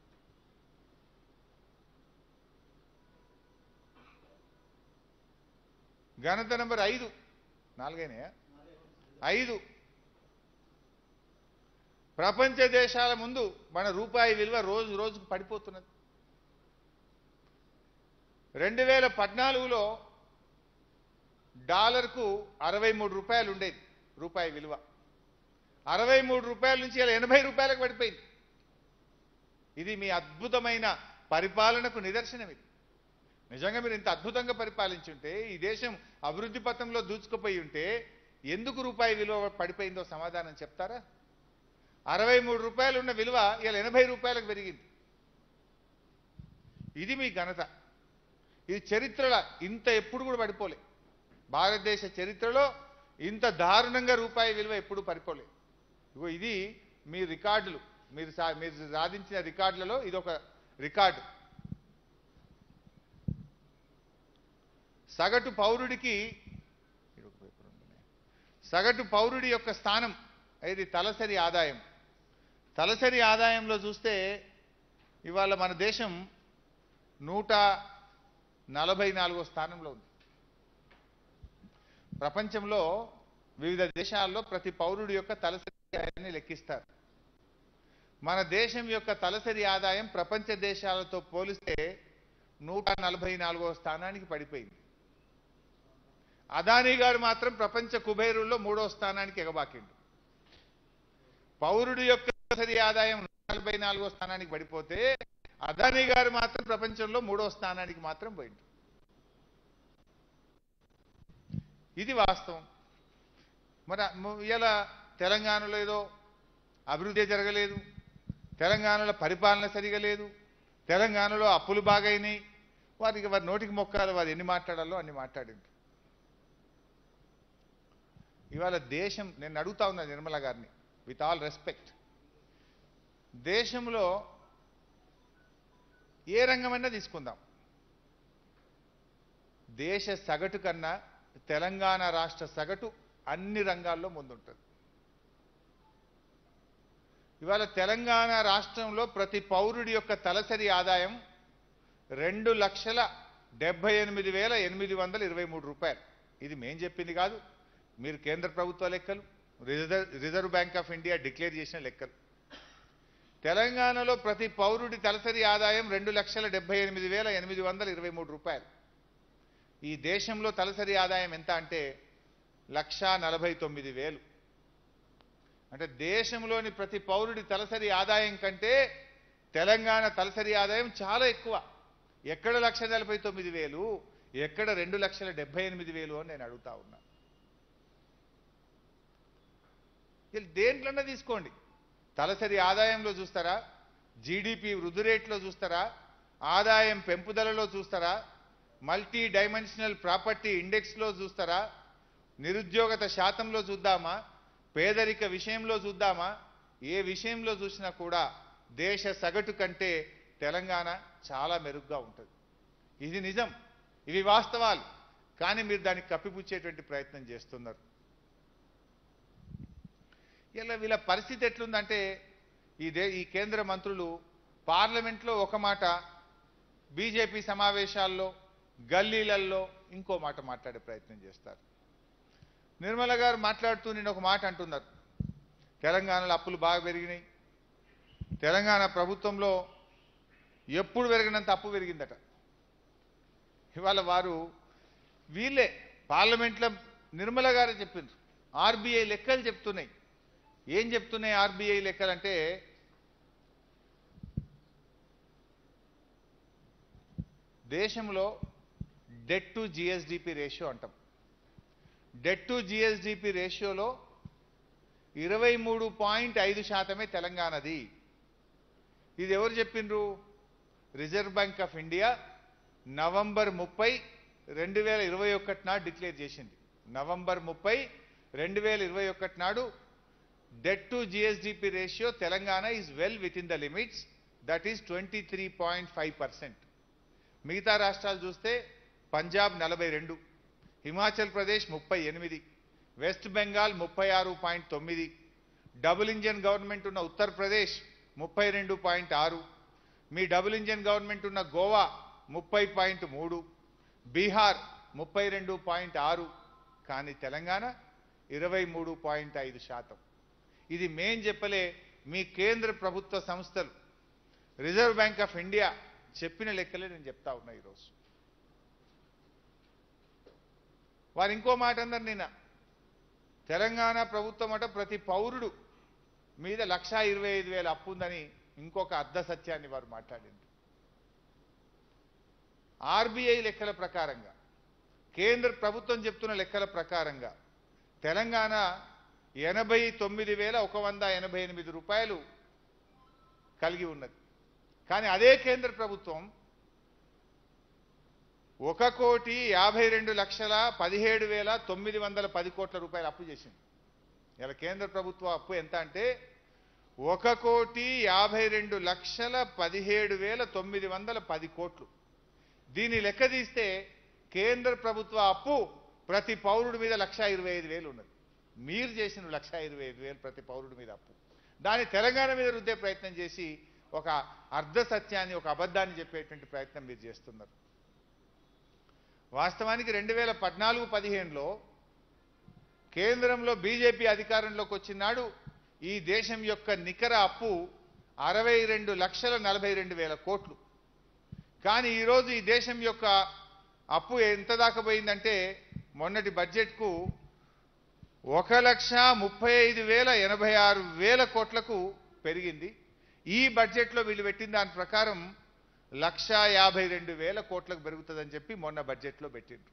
ఘనత నెంబర్ ఐదు నాలుగైనాయా ఐదు ప్రపంచ దేశాల ముందు మన రూపాయి విలువ రోజు రోజుకు పడిపోతున్నది రెండు వేల పద్నాలుగులో డాలర్కు అరవై మూడు రూపాయలు ఉండేది రూపాయి విలువ అరవై మూడు రూపాయల నుంచి ఇలా ఎనభై రూపాయలకు పడిపోయింది ఇది మీ అద్భుతమైన పరిపాలనకు నిదర్శనం ఇది నిజంగా మీరు ఇంత అద్భుతంగా పరిపాలించుంటే ఈ దేశం అభివృద్ధి పథంలో దూచుకుపోయి ఉంటే ఎందుకు రూపాయి విలువ పడిపోయిందో సమాధానం చెప్తారా అరవై మూడు రూపాయలు ఉన్న విలువ ఇలా ఎనభై రూపాయలకు పెరిగింది ఇది మీ ఘనత ఇది చరిత్రలో ఇంత ఎప్పుడు కూడా పడిపోలే భారతదేశ చరిత్రలో ఇంత దారుణంగా రూపాయి విలువ ఎప్పుడు పడిపోలే ఇగో ఇది మీ రికార్డులు మీరు సా మీరు సాధించిన రికార్డులలో ఇది ఒక రికార్డు సగటు పౌరుడికి ఇది ఒక పేపర్ ఉంది. సగటు పౌరుడి యొక్క స్థానం ఇది తలసరి ఆదాయం తలసరి ఆదాయంలో చూస్తే ఇవాళ మన దేశం నూట నలభై నాలుగో స్థానంలో ఉంది ప్రపంచంలో వివిధ దేశాల్లో ప్రతి పౌరుడి యొక్క తలసరి ఆదాయాన్ని లెక్కిస్తారు మన దేశం యొక్క తలసరి ఆదాయం ప్రపంచ దేశాలతో పోలిస్తే నూట నలభై నాలుగో స్థానానికి పడిపోయింది అదానీ గారు మాత్రం ప్రపంచ కుబేరుల్లో మూడో స్థానానికి ఎగబాకిండు పౌరుడి యొక్క తలసరి ఆదాయం నలభై నాలుగో స్థానానికి పడిపోతే అదానీ గారు మాత్రం ప్రపంచంలో మూడో స్థానానికి మాత్రం పోయిండు ఇది వాస్తవం మరి ఇలా తెలంగాణలో ఏదో అభివృద్ధి జరగలేదు తెలంగాణలో పరిపాలన సరిగా లేదు తెలంగాణలో అప్పులు బాగైనాయి వారికి వారి నోటికి మొక్కాలి వారు ఎన్ని మాట్లాడాలో అన్ని మాట్లాడింది ఇవాళ దేశం నేను అడుగుతా ఉన్నా నిర్మల గారిని విత్ ఆల్ రెస్పెక్ట్ దేశంలో ఏ రంగమైనా తీసుకుందాం దేశ సగటు కన్నా తెలంగాణ రాష్ట్ర సగటు అన్ని రంగాల్లో ముందుంటుంది ఇవాళ తెలంగాణ రాష్ట్రంలో ప్రతి పౌరుడి యొక్క తలసరి ఆదాయం రెండు లక్షల డెబ్బై ఎనిమిది వేల ఎనిమిది వందల ఇరవై మూడు రూపాయలు ఇది మేం చెప్పింది కాదు మీరు కేంద్ర ప్రభుత్వ లెక్కలు reserve reserve bank of India declare చేసిన లెక్కలు తెలంగాణలో ప్రతి పౌరుడి తలసరి ఆదాయం రెండు లక్షల డెబ్బై ఎనిమిది వేల ఎనిమిది వందల ఇరవై మూడు రూపాయలు ఈ దేశంలో తలసరి ఆదాయం ఎంత అంటే లక్షా నలభై తొమ్మిది వేలు అంటే దేశంలోని ప్రతి పౌరుడి తలసరి ఆదాయం కంటే తెలంగాణ తలసరి ఆదాయం చాలా ఎక్కువ ఎక్కడ లక్ష నలభై తొమ్మిది వేలు ఎక్కడ రెండు లక్షల డెబ్బై ఎనిమిది వేలు అని నేను అడుగుతా ఉన్నా వీళ్ళు దేంట్లోనే తీసుకోండి తలసరి ఆదాయంలో చూస్తారా జీడిపి వృద్ధి రేట్లో చూస్తారా ఆదాయం పెంపుదలలో చూస్తారా మల్టీ డైమెన్షనల్ ప్రాపర్టీ ఇండెక్స్లో చూస్తారా నిరుద్యోగత శాతంలో చూద్దామా పేదరిక విషయంలో చూద్దామా ఏ విషయంలో చూసినా కూడా దేశ సగటు కంటే తెలంగాణ చాలా మెరుగ్గా ఉంటుంది ఇది నిజం ఇవి వాస్తవాలు కానీ మీరు దాన్ని కప్పిపుచ్చేటువంటి ప్రయత్నం చేస్తున్నారు ఇలా వీళ్ళ పరిస్థితి ఎట్లుందంటే ఈ దే ఈ కేంద్ర మంత్రులు పార్లమెంట్లో ఒక మాట బీజేపీ సమావేశాల్లో గల్లీలల్లో ఇంకో మాట మాట్లాడే ప్రయత్నం చేస్తారు నిర్మల గారు మాట్లాడుతూ నేను ఒక మాట అంటున్నారు తెలంగాణలో అప్పులు బాగా పెరిగినాయి తెలంగాణ ప్రభుత్వంలో ఎప్పుడు పెరిగినంత అప్పు పెరిగిందట ఇవాళ వారు వీళ్ళే పార్లమెంట్లో నిర్మల గారు చెప్పిండ్రు ఆర్బీఐ లెక్కలు చెప్తున్నాయి ఏం చెప్తున్నాయి ఆర్బీఐ లెక్కలంటే దేశంలో డెట్ టు జిఎస్డిపి రేషియో అంటాం డెట్ టు జిఎస్డిపి రేషియోలో ఇరవై మూడు పాయింట్ ఐదు శాతమే తెలంగాణది ఇది ఎవరు చెప్పిండ్రు reserve bank of India November ముప్పై రెండు వేల ఇరవై ఒకటి నాడు డిక్లేర్ చేసింది నవంబర్ ముప్పై రెండు వేల ఇరవై ఒకటి నాడు debt to GSDP ratio Telangana is well within the limits that is twenty three point five percent మిగతా రాష్ట్రాలు చూస్తే పంజాబ్ నలభై రెండు హిమాచల్ ప్రదేశ్ ముప్పై ఎనిమిది వెస్ట్ బెంగాల్ ముప్పై ఆరు పాయింట్ తొమ్మిది డబుల్ ఇంజన్ గవర్నమెంట్ ఉన్న ఉత్తరప్రదేశ్ ముప్పై రెండు పాయింట్ ఆరు మీ డబుల్ ఇంజన్ గవర్నమెంట్ ఉన్న గోవా ముప్పై పాయింట్ మూడు బీహార్ ముప్పై రెండు పాయింట్ ఆరు కానీ తెలంగాణ ఇరవై మూడు పాయింట్ ఐదు శాతం ఇది మేం చెప్పలే మీ కేంద్ర ప్రభుత్వ సంస్థలు రిజర్వ్ బ్యాంక్ ఆఫ్ ఇండియా చెప్పిన లెక్కలే నేను చెప్తా ఉన్నా ఈరోజు వారు ఇంకో మాట అన్నారు నిన్న తెలంగాణ ప్రభుత్వం అట ప్రతి పౌరుడు మీద లక్షా ఇరవై ఐదు వేల అప్పు ఉందని ఇంకొక అర్ధ సత్యాన్ని వారు మాట్లాడింది ఆర్బీఐ లెక్కల ప్రకారంగా కేంద్ర ప్రభుత్వం చెప్తున్న లెక్కల ప్రకారంగా తెలంగాణ ఎనభై తొమ్మిది వేల ఒక వంద ఎనభై ఎనిమిది రూపాయలు కలిగి ఉన్నది కానీ అదే కేంద్ర ప్రభుత్వం ఒక కోటి యాభై రెండు లక్షల పదిహేడు వేల తొమ్మిది వందల పది కోట్ల రూపాయలు అప్పు చేసింది ఇలా కేంద్ర ప్రభుత్వ అప్పు ఎంత అంటే ఒక కోటి యాభై రెండు లక్షల పదిహేడు వేల తొమ్మిది వందల పది కోట్లు దీన్ని లెక్క తీస్తే కేంద్ర ప్రభుత్వ అప్పు ప్రతి పౌరుడి మీద లక్ష ఇరవై ఐదు వేలు ఉన్నది మీరు చేసిన లక్ష ఇరవై ఐదు వేలు ప్రతి పౌరుడి మీద అప్పు దాన్ని తెలంగాణ మీద రుద్దే ప్రయత్నం చేసి ఒక అర్ధ సత్యాన్ని ఒక అబద్ధాన్ని చెప్పేటువంటి ప్రయత్నం మీరు చేస్తున్నారు వాస్తవానికి రెండు వేల పద్నాలుగు పదిహేనులో కేంద్రంలో బీజేపీ అధికారంలోకి వచ్చినాడు ఈ దేశం యొక్క నికర అప్పు అరవై రెండు లక్షల నలభై రెండు వేల కోట్లు కానీ ఈరోజు ఈ దేశం యొక్క అప్పు ఎంత దాకా పోయిందంటే మొన్నటి బడ్జెట్కు ఒక లక్ష ముప్పై ఐదు వేల ఎనభై ఆరు వేల కోట్లకు పెరిగింది ఈ బడ్జెట్లో వీళ్ళు పెట్టిన దాని ప్రకారం లక్ష యాభై రెండు వేల కోట్లకు పెరుగుతుందని చెప్పి మొన్న బడ్జెట్లో పెట్టిండ్రు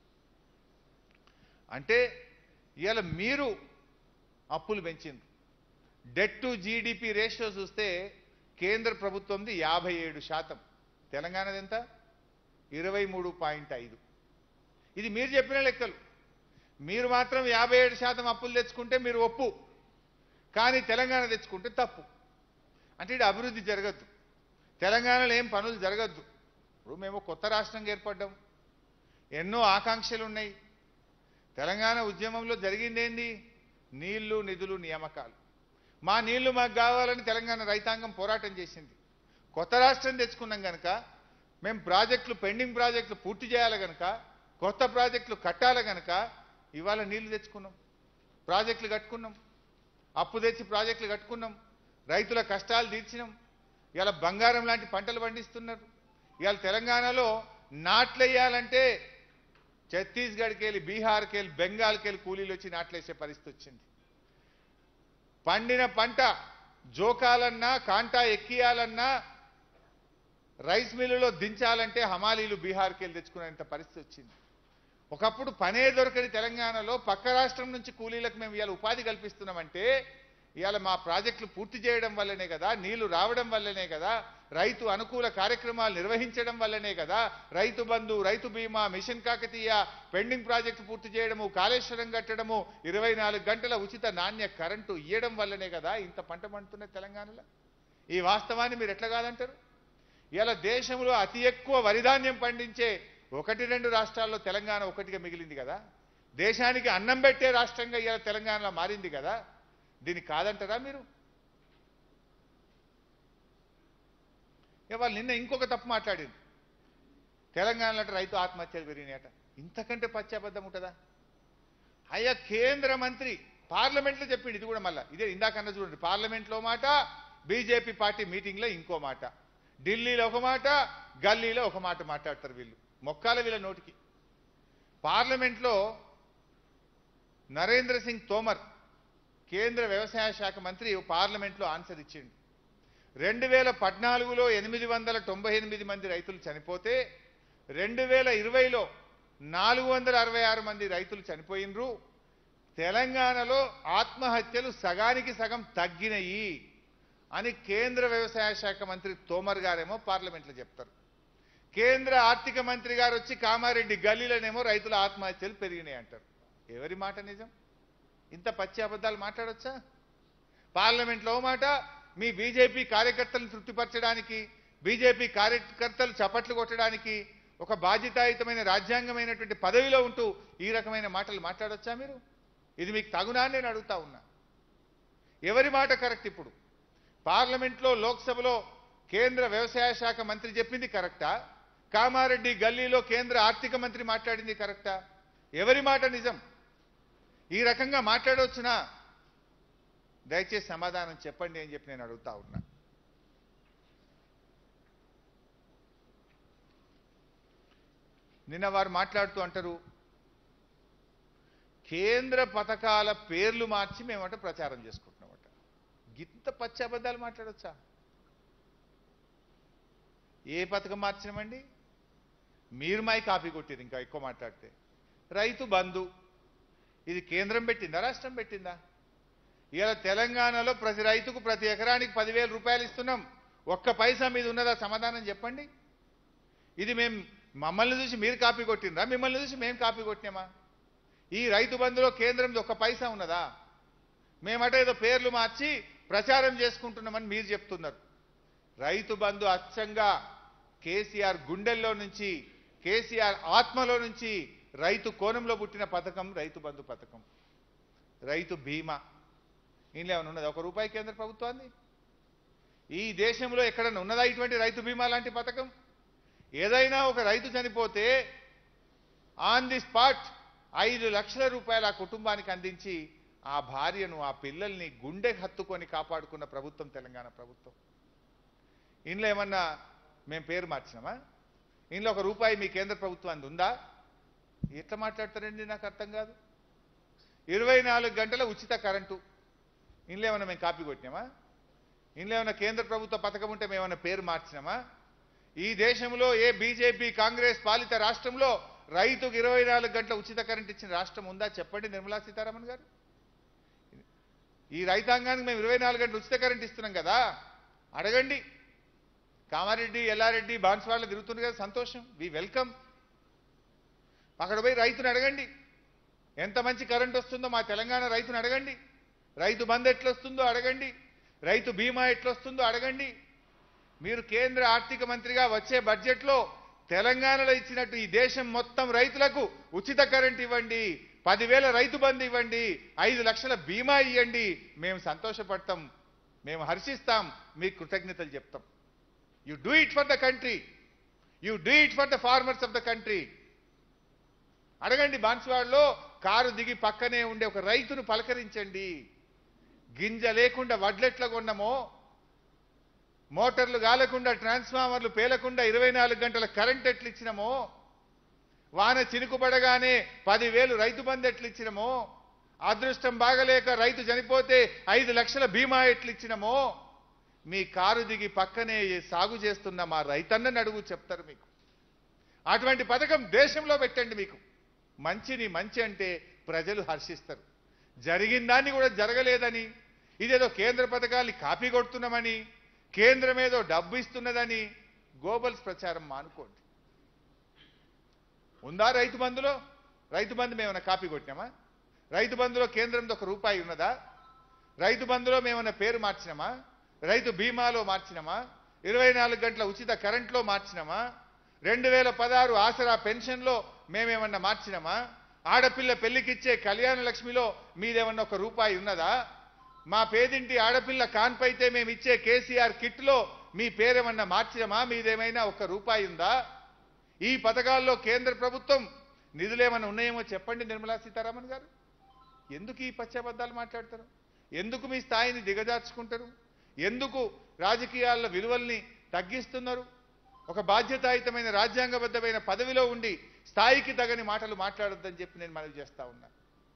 అంటే ఇవాళ మీరు అప్పులు పెంచిండ్రు డెట్ టు జీడిపి రేషియో చూస్తే కేంద్ర ప్రభుత్వంది యాభై ఏడు శాతం తెలంగాణది ఎంత ఇరవై మూడు పాయింట్ ఐదు ఇది మీరు చెప్పిన లెక్కలు మీరు మాత్రం యాభై ఏడు శాతం అప్పులు తెచ్చుకుంటే మీరు ఒప్పు కానీ తెలంగాణ తెచ్చుకుంటే తప్పు అంటే ఇది అభివృద్ధి జరగద్దు తెలంగాణలో ఏం పనులు జరగద్దు ఇప్పుడు మేము కొత్త రాష్ట్రంగా ఏర్పడ్డాం ఎన్నో ఆకాంక్షలు ఉన్నాయి తెలంగాణ ఉద్యమంలో జరిగిందేంది నీళ్లు నిధులు నియామకాలు మా నీళ్లు మాకు కావాలని తెలంగాణ రైతాంగం పోరాటం చేసింది కొత్త రాష్ట్రం తెచ్చుకున్నాం కనుక మేము ప్రాజెక్టులు పెండింగ్ ప్రాజెక్టులు పూర్తి చేయాలి కనుక కొత్త ప్రాజెక్టులు కట్టాలి కనుక ఇవాళ నీళ్లు తెచ్చుకున్నాం ప్రాజెక్టులు కట్టుకున్నాం అప్పు తెచ్చి ప్రాజెక్టులు కట్టుకున్నాం రైతుల కష్టాలు తీర్చినాం ఇవాళ బంగారం లాంటి పంటలు పండిస్తున్నారు ఇవాళ తెలంగాణలో నాట్లు వేయాలంటే ఛత్తీస్గఢ్కి వెళ్ళి బీహార్కి వెళ్ళి బెంగాల్కి వెళ్ళి కూలీలు వచ్చి నాట్లేసే పరిస్థితి వచ్చింది పండిన పంట జోకాలన్నా కాంటా ఎక్కియాలన్నా రైస్ మిల్లులో దించాలంటే హమాలీలు బీహార్కి వెళ్ళి తెచ్చుకునేంత పరిస్థితి వచ్చింది ఒకప్పుడు పనే దొరకని తెలంగాణలో పక్క రాష్ట్రం నుంచి కూలీలకు మేము ఇవాళ ఉపాధి కల్పిస్తున్నామంటే ఇవాళ మా ప్రాజెక్టులు పూర్తి చేయడం వల్లనే కదా నీళ్లు రావడం వల్లనే కదా రైతు అనుకూల కార్యక్రమాలు నిర్వహించడం వల్లనే కదా రైతు బంధు రైతు బీమా మిషన్ కాకతీయ పెండింగ్ ప్రాజెక్టు పూర్తి చేయడము కాళేశ్వరం కట్టడము ఇరవై నాలుగు గంటల ఉచిత నాణ్య కరెంటు ఇయ్యడం వల్లనే కదా ఇంత పంట పండుతున్న తెలంగాణలో ఈ వాస్తవాన్ని మీరు ఎట్లా కాదంటారు ఇలా దేశంలో అతి ఎక్కువ వరిధాన్యం పండించే ఒకటి రెండు రాష్ట్రాల్లో తెలంగాణ ఒకటిగా మిగిలింది కదా దేశానికి అన్నం పెట్టే రాష్ట్రంగా ఇలా తెలంగాణలో మారింది కదా దీన్ని కాదంటారా మీరు ఇక వాళ్ళు నిన్న ఇంకొక తప్పు మాట్లాడింది తెలంగాణలో అట రైతు ఆత్మహత్యలు పెరిగినాయట ఇంతకంటే పశ్చాబద్ధం ఉంటుందా అయ్యా కేంద్ర మంత్రి పార్లమెంట్లో చెప్పిండు ఇది కూడా మళ్ళా ఇదే ఇందాకన్నా చూడండి పార్లమెంట్లో మాట బీజేపీ పార్టీ మీటింగ్లో ఇంకో మాట ఢిల్లీలో ఒక మాట గల్లీలో ఒక మాట మాట్లాడతారు వీళ్ళు మొక్కాల వీళ్ళ నోటికి పార్లమెంట్లో నరేంద్ర సింగ్ తోమర్ కేంద్ర వ్యవసాయ శాఖ మంత్రి పార్లమెంట్లో ఆన్సర్ ఇచ్చిండు రెండు వేల పద్నాలుగులో ఎనిమిది వందల తొంభై ఎనిమిది మంది రైతులు చనిపోతే రెండు వేల ఇరవైలో నాలుగు వందల అరవై ఆరు మంది రైతులు చనిపోయినరు తెలంగాణలో ఆత్మహత్యలు సగానికి సగం తగ్గినయి అని కేంద్ర వ్యవసాయ శాఖ మంత్రి తోమర్ గారేమో పార్లమెంట్లో చెప్తారు కేంద్ర ఆర్థిక మంత్రి గారు వచ్చి కామారెడ్డి గల్లీలోనేమో రైతుల ఆత్మహత్యలు పెరిగినాయి అంటారు ఎవరి మాట నిజం ఇంత పచ్చి అబద్ధాలు మాట్లాడొచ్చా పార్లమెంట్లో ఓ మాట మీ బీజేపీ కార్యకర్తలను తృప్తిపరచడానికి బీజేపీ కార్యకర్తలు చప్పట్లు కొట్టడానికి ఒక బాధ్యతాయుతమైన రాజ్యాంగమైనటువంటి పదవిలో ఉంటూ ఈ రకమైన మాటలు మాట్లాడొచ్చా మీరు ఇది మీకు తగునా అని నేను అడుగుతా ఉన్నా ఎవరి మాట కరెక్ట్ ఇప్పుడు పార్లమెంట్లో లోక్సభలో కేంద్ర వ్యవసాయ శాఖ మంత్రి చెప్పింది కరెక్టా కామారెడ్డి గల్లీలో కేంద్ర ఆర్థిక మంత్రి మాట్లాడింది కరెక్టా ఎవరి మాట నిజం ఈ రకంగా మాట్లాడవచ్చునా దయచేసి సమాధానం చెప్పండి అని చెప్పి నేను అడుగుతా ఉన్నా నిన్న వారు మాట్లాడుతూ అంటారు కేంద్ర పథకాల పేర్లు మార్చి మేమంట ప్రచారం చేసుకుంటున్నామట గింత పచ్చి అబద్ధాలు మాట్లాడొచ్చా ఏ పథకం మార్చినామండి మీరు మై కాపీ కొట్టిరు ఇంకా ఎక్కువ మాట్లాడితే రైతు బంధు ఇది కేంద్రం పెట్టిందా రాష్ట్రం పెట్టిందా ఇవాళ తెలంగాణలో ప్రతి రైతుకు ప్రతి ఎకరానికి పదివేల రూపాయలు ఇస్తున్నాం ఒక్క పైసా మీద ఉన్నదా సమాధానం చెప్పండి ఇది మేము మమ్మల్ని చూసి మీరు కాపీ కొట్టినరా మిమ్మల్ని చూసి మేము కాపీ కొట్టినామా ఈ రైతు బంధులో కేంద్రంలో ఒక్క పైసా ఉన్నదా మేమట ఏదో పేర్లు మార్చి ప్రచారం చేసుకుంటున్నామని మీరు చెప్తున్నారు రైతు బంధు అచ్చంగా కేసీఆర్ గుండెల్లో నుంచి కేసీఆర్ ఆత్మలో నుంచి రైతు కోణంలో పుట్టిన పథకం రైతు బంధు పథకం రైతు బీమా ఇంట్లో ఏమైనా ఉన్నదా ఒక రూపాయి కేంద్ర ప్రభుత్వాన్ని ఈ దేశంలో ఎక్కడన్నా ఉన్నదా ఇటువంటి రైతు బీమా లాంటి పథకం ఏదైనా ఒక రైతు చనిపోతే ఆన్ ది స్పాట్ ఐదు లక్షల రూపాయలు ఆ కుటుంబానికి అందించి ఆ భార్యను ఆ పిల్లల్ని గుండె హత్తుకొని కాపాడుకున్న ప్రభుత్వం తెలంగాణ ప్రభుత్వం ఇంట్లో ఏమన్నా మేము పేరు మార్చినామా ఇంట్లో ఒక రూపాయి మీ కేంద్ర ప్రభుత్వానికి ఉందా ఎట్లా మాట్లాడతారండి నాకు అర్థం కాదు ఇరవై నాలుగు గంటల ఉచిత కరెంటు ఇంట్లో ఏమన్నా మేము కాపీ కొట్టినామా ఇంట్లో ఏమైనా కేంద్ర ప్రభుత్వ పథకం ఉంటే మేమన్నా పేరు మార్చినామా ఈ దేశంలో ఏ బీజేపీ కాంగ్రెస్ పాలిత రాష్ట్రంలో రైతుకు ఇరవై నాలుగు గంటల ఉచిత కరెంట్ ఇచ్చిన రాష్ట్రం ఉందా చెప్పండి నిర్మలా సీతారామన్ గారు ఈ రైతాంగానికి మేము ఇరవై నాలుగు గంటలు ఉచిత కరెంట్ ఇస్తున్నాం కదా అడగండి కామారెడ్డి ఎల్లారెడ్డి బాన్స్వాడలో తిరుగుతుంది కదా సంతోషం వి వెల్కమ్ అక్కడ పోయి రైతుని అడగండి ఎంత మంచి కరెంట్ వస్తుందో మా తెలంగాణ రైతుని అడగండి రైతు బంద్ ఎట్లొస్తుందో అడగండి రైతు బీమా ఎట్లొస్తుందో అడగండి మీరు కేంద్ర ఆర్థిక మంత్రిగా వచ్చే బడ్జెట్లో తెలంగాణలో ఇచ్చినట్టు ఈ దేశం మొత్తం రైతులకు ఉచిత కరెంట్ ఇవ్వండి పదివేల రైతు బంధు ఇవ్వండి ఐదు లక్షల బీమా ఇవ్వండి మేము సంతోషపడతాం మేము హర్షిస్తాం మీకు కృతజ్ఞతలు చెప్తాం you do it for the country you do it for the farmers of the country అడగండి బాన్స్వాడలో కారు దిగి పక్కనే ఉండే ఒక రైతును పలకరించండి గింజ లేకుండా వడ్లెట్ల కొన్నామో మోటార్లు గాలకుండా ట్రాన్స్ఫార్మర్లు పేలకుండా ఇరవై నాలుగు గంటల కరెంట్ ఎట్లు ఇచ్చినామో వాన చినుకుపడగానే పదివేలు రైతు బంధు ఎట్లు ఇచ్చినామో అదృష్టం బాగలేక రైతు చనిపోతే ఐదు లక్షల బీమా ఎట్లు ఇచ్చినామో మీ కారు దిగి పక్కనే సాగు చేస్తున్న మా రైతన్నని అడుగు చెప్తారు మీకు అటువంటి పథకం దేశంలో పెట్టండి మీకు మంచిని మంచి అంటే ప్రజలు హర్షిస్తారు జరిగిన దాన్ని కూడా జరగలేదని ఇదేదో కేంద్ర పథకాల్ని కాపీ కొడుతున్నామని కేంద్రం ఏదో డబ్బు ఇస్తున్నదని గోబల్స్ ప్రచారం మానుకోండి ఉందా రైతు బంధులో రైతు బంధు మేమన్నా కాపీ కొట్టినామా రైతు బంధులో కేంద్రంతో ఒక రూపాయి ఉన్నదా రైతు బంధులో మేమన్నా పేరు మార్చినామా రైతు బీమాలో మార్చినామా ఇరవై నాలుగు గంటల ఉచిత కరెంట్లో మార్చినామా రెండు వేల పదహారు ఆసరా పెన్షన్లో మేమేమన్నా మార్చినామా ఆడపిల్ల పెళ్లికిచ్చే కళ్యాణ లక్ష్మిలో మీదేమన్నా ఒక రూపాయి ఉన్నదా మా పేదింటి ఆడపిల్ల కాన్పైతే మేము ఇచ్చే కేసీఆర్ కిట్లో మీ పేరేమన్నా మార్చినామా మీదేమైనా ఒక రూపాయి ఉందా ఈ పథకాల్లో కేంద్ర ప్రభుత్వం నిధులేమన్నా ఉన్నాయేమో చెప్పండి నిర్మలా సీతారామన్ గారు ఎందుకు ఈ పశ్చాబద్ధాలు మాట్లాడతారు ఎందుకు మీ స్థాయిని దిగజార్చుకుంటారు ఎందుకు రాజకీయాల విలువల్ని తగ్గిస్తున్నారు ఒక బాధ్యతాయుతమైన రాజ్యాంగబద్ధమైన పదవిలో ఉండి స్థాయికి తగని మాటలు మాట్లాడొద్దని చెప్పి నేను మనవి చేస్తా ఉన్నా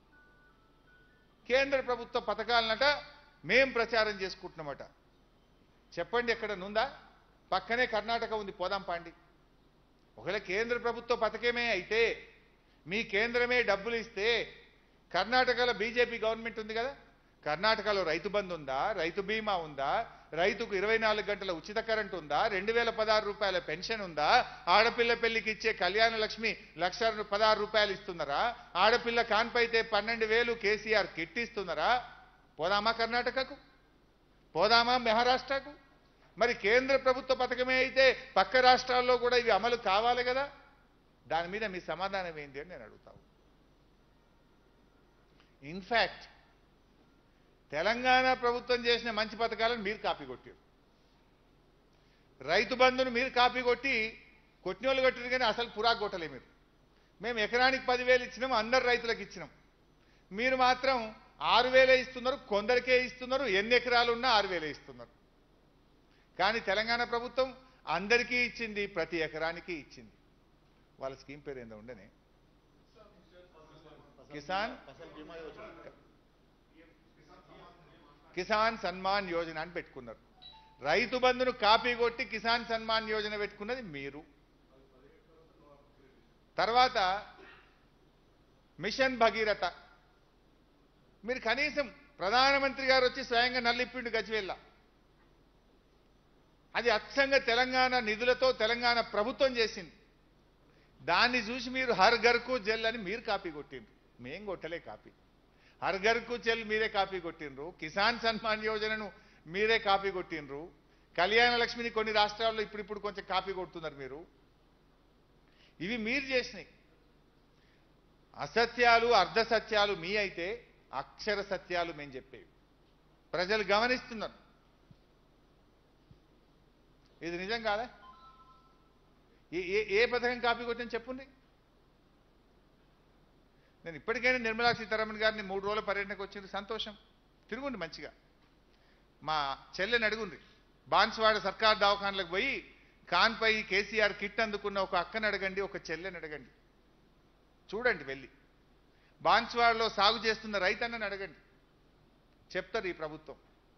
కేంద్ర ప్రభుత్వ పథకాలనట మేం ప్రచారం చేసుకుంటున్నామట చెప్పండి ఎక్కడ నుందా పక్కనే కర్ణాటక ఉంది పోదాం పాండి ఒకవేళ కేంద్ర ప్రభుత్వ పథకమే అయితే మీ కేంద్రమే డబ్బులు ఇస్తే కర్ణాటకలో బీజేపీ గవర్నమెంట్ ఉంది కదా కర్ణాటకలో రైతు బంధు ఉందా రైతు బీమా ఉందా రైతుకు ఇరవై నాలుగు గంటల ఉచిత కరెంట్ ఉందా రెండు వేల పదహారు రూపాయల పెన్షన్ ఉందా ఆడపిల్ల పెళ్లికి ఇచ్చే కళ్యాణ లక్ష్మి లక్ష పదహారు రూపాయలు ఇస్తున్నారా ఆడపిల్ల కాన్పైతే పన్నెండు వేలు కేసీఆర్ కిట్ ఇస్తున్నారా పోదామా కర్ణాటకకు పోదామా మహారాష్ట్రకు మరి కేంద్ర ప్రభుత్వ పథకమే అయితే పక్క రాష్ట్రాల్లో కూడా ఇవి అమలు కావాలి కదా దాని మీద మీ సమాధానం ఏంటి అని నేను అడుగుతాను ఇన్ఫ్యాక్ట్ తెలంగాణ ప్రభుత్వం చేసిన మంచి పథకాలను మీరు కాపీ కొట్టారు రైతు బంధును మీరు కాపీ కొట్టి కొట్టినోళ్ళు కొట్టారు కానీ అసలు పురా కొట్టలే మీరు మేము ఎకరానికి పదివేలు ఇచ్చినాం అందరు రైతులకు ఇచ్చినాం మీరు మాత్రం ఆరు వేలే ఇస్తున్నారు కొందరికే ఇస్తున్నారు ఎన్ని ఎకరాలు ఉన్నా ఆరు వేలే ఇస్తున్నారు కానీ తెలంగాణ ప్రభుత్వం అందరికీ ఇచ్చింది ప్రతి ఎకరానికి ఇచ్చింది వాళ్ళ స్కీమ్ పేరు ఏందో ఉండనే కిసాన్ కిసాన్ సన్మాన్ యోజన అని పెట్టుకున్నారు రైతు బంధును కాపీ కొట్టి కిసాన్ సన్మాన్ యోజన పెట్టుకున్నది మీరు తర్వాత మిషన్ భగీరథ మీరు కనీసం ప్రధానమంత్రి గారు వచ్చి స్వయంగా నల్లిప్పిండు గజ్వేల్లా అది అచ్చంగా తెలంగాణ నిధులతో తెలంగాణ ప్రభుత్వం చేసింది దాన్ని చూసి మీరు హర్ గర్కు జెల్ అని మీరు కాపీ కొట్టిండ్రు మేం కొట్టలే కాపీ హర్ గర్కు జెల్ మీరే కాపీ కొట్టిండ్రు కిసాన్ సన్మాన్ యోజనను మీరే కాపీ కొట్టిండ్రు కళ్యాణ లక్ష్మిని కొన్ని రాష్ట్రాల్లో ఇప్పుడిప్పుడు కొంచెం కాపీ కొడుతున్నారు మీరు ఇవి మీరు చేసినాయి అసత్యాలు అర్ధసత్యాలు మీ అయితే అక్షర సత్యాలు మేము చెప్పేవి ప్రజలు గమనిస్తున్నారు ఇది నిజం కాదా ఏ ఏ ఏ పథకం కాపీ కొట్టని చెప్పుండి నేను ఇప్పటికైనా నిర్మలా సీతారామన్ గారిని మూడు రోజుల పర్యటనకు వచ్చింది సంతోషం తిరుగుండి మంచిగా మా చెల్లెని అడుగుండ్రి బాన్స్వాడ సర్కార్ దవాఖానలకు పోయి కాన్పై కేసీఆర్ కిట్ అందుకున్న ఒక అక్కని అడగండి ఒక చెల్లెని అడగండి చూడండి వెళ్ళి బాన్స్వాడలో సాగు చేస్తున్న రైతన్నని అడగండి చెప్తారు ఈ ప్రభుత్వం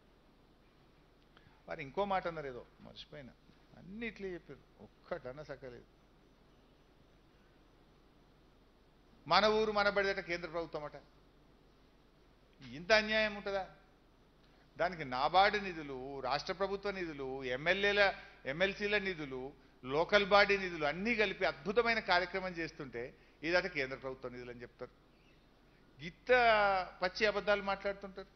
మరి ఇంకో మాట అన్నారు ఏదో మర్చిపోయినా అన్ని ఇట్లే చెప్పారు ఒక్కటన్నా సక్కలేదు మన ఊరు మన బడిదట కేంద్ర ప్రభుత్వం అట ఇంత అన్యాయం ఉంటుందా దానికి నాబార్డు నిధులు రాష్ట్ర ప్రభుత్వ నిధులు ఎమ్మెల్యేల ఎమ్మెల్సీల నిధులు లోకల్ బాడీ నిధులు అన్నీ కలిపి అద్భుతమైన కార్యక్రమం చేస్తుంటే ఇదట కేంద్ర ప్రభుత్వ నిధులు అని చెప్తారు గిత్త పచ్చి అబద్ధాలు మాట్లాడుతుంటారు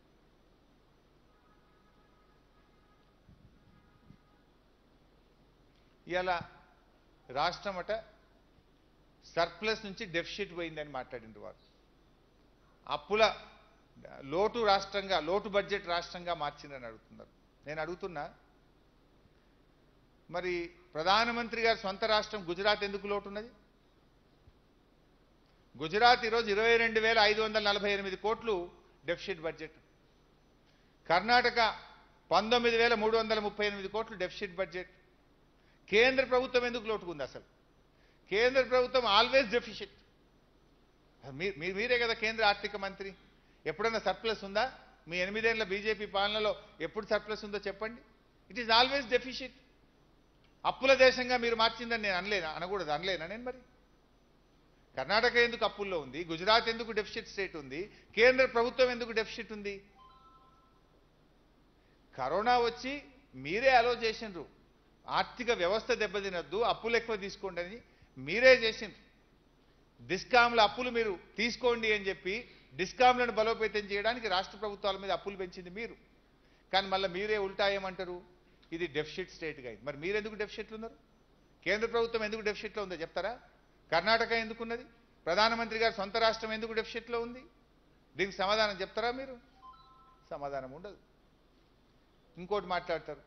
ఇలా రాష్ట్రం అట సర్ప్లస్ నుంచి డెఫిషిట్ పోయిందని మాట్లాడింది వారు అప్పుల లోటు రాష్ట్రంగా లోటు బడ్జెట్ రాష్ట్రంగా మార్చిందని అడుగుతున్నారు నేను అడుగుతున్నా మరి ప్రధానమంత్రి గారి సొంత రాష్ట్రం గుజరాత్ ఎందుకు లోటు ఉన్నది గుజరాత్ ఈరోజు ఇరవై రెండు వేల ఐదు వందల నలభై ఎనిమిది కోట్లు డెఫిషిట్ బడ్జెట్ కర్ణాటక పంతొమ్మిది వేల మూడు వందల ముప్పై ఎనిమిది కోట్లు డెఫిషిట్ బడ్జెట్ కేంద్ర ప్రభుత్వం ఎందుకు లోటుకుంది అసలు కేంద్ర ప్రభుత్వం ఆల్వేస్ డెఫిషిట్ మీ- మీ- మీరే కదా కేంద్ర ఆర్థిక మంత్రి ఎప్పుడన్నా సర్ప్లస్ ఉందా మీ ఎనిమిదేళ్ల బీజేపీ పాలనలో ఎప్పుడు సర్ప్లస్ ఉందో చెప్పండి ఇట్ ఈస్ ఆల్వేస్ డెఫిషిట్ అప్పుల దేశంగా మీరు మార్చిందని నేను అనలేనా అనకూడదు అనలేనా నేను మరి కర్ణాటక ఎందుకు అప్పుల్లో ఉంది గుజరాత్ ఎందుకు డెఫిషిట్ స్టేట్ ఉంది కేంద్ర ప్రభుత్వం ఎందుకు డెఫిషిట్ ఉంది కరోనా వచ్చి మీరే అలో చేసిండ్రు ఆర్థిక వ్యవస్థ దెబ్బతినొద్దు అప్పులు ఎక్కువ తీసుకోండి అని మీరే చేసిండ్రు డిస్కామ్ల అప్పులు మీరు తీసుకోండి అని చెప్పి డిస్కామ్లను బలోపేతం చేయడానికి రాష్ట్ర ప్రభుత్వాల మీద అప్పులు పెంచింది మీరు కానీ మళ్ళీ మీరే ఉల్టా ఏమంటారు ఇది డెఫిషిట్ స్టేట్గా అయింది మరి మీరెందుకు డెఫిషిట్లు ఉన్నారు కేంద్ర ప్రభుత్వం ఎందుకు డెఫిషిట్లో ఉందో చెప్తారా కర్ణాటక ఎందుకున్నది ప్రధానమంత్రి గారి సొంత రాష్ట్రం ఎందుకు డెఫిషిట్లో ఉంది దీనికి సమాధానం చెప్తారా మీరు సమాధానం ఉండదు ఇంకోటి మాట్లాడతారు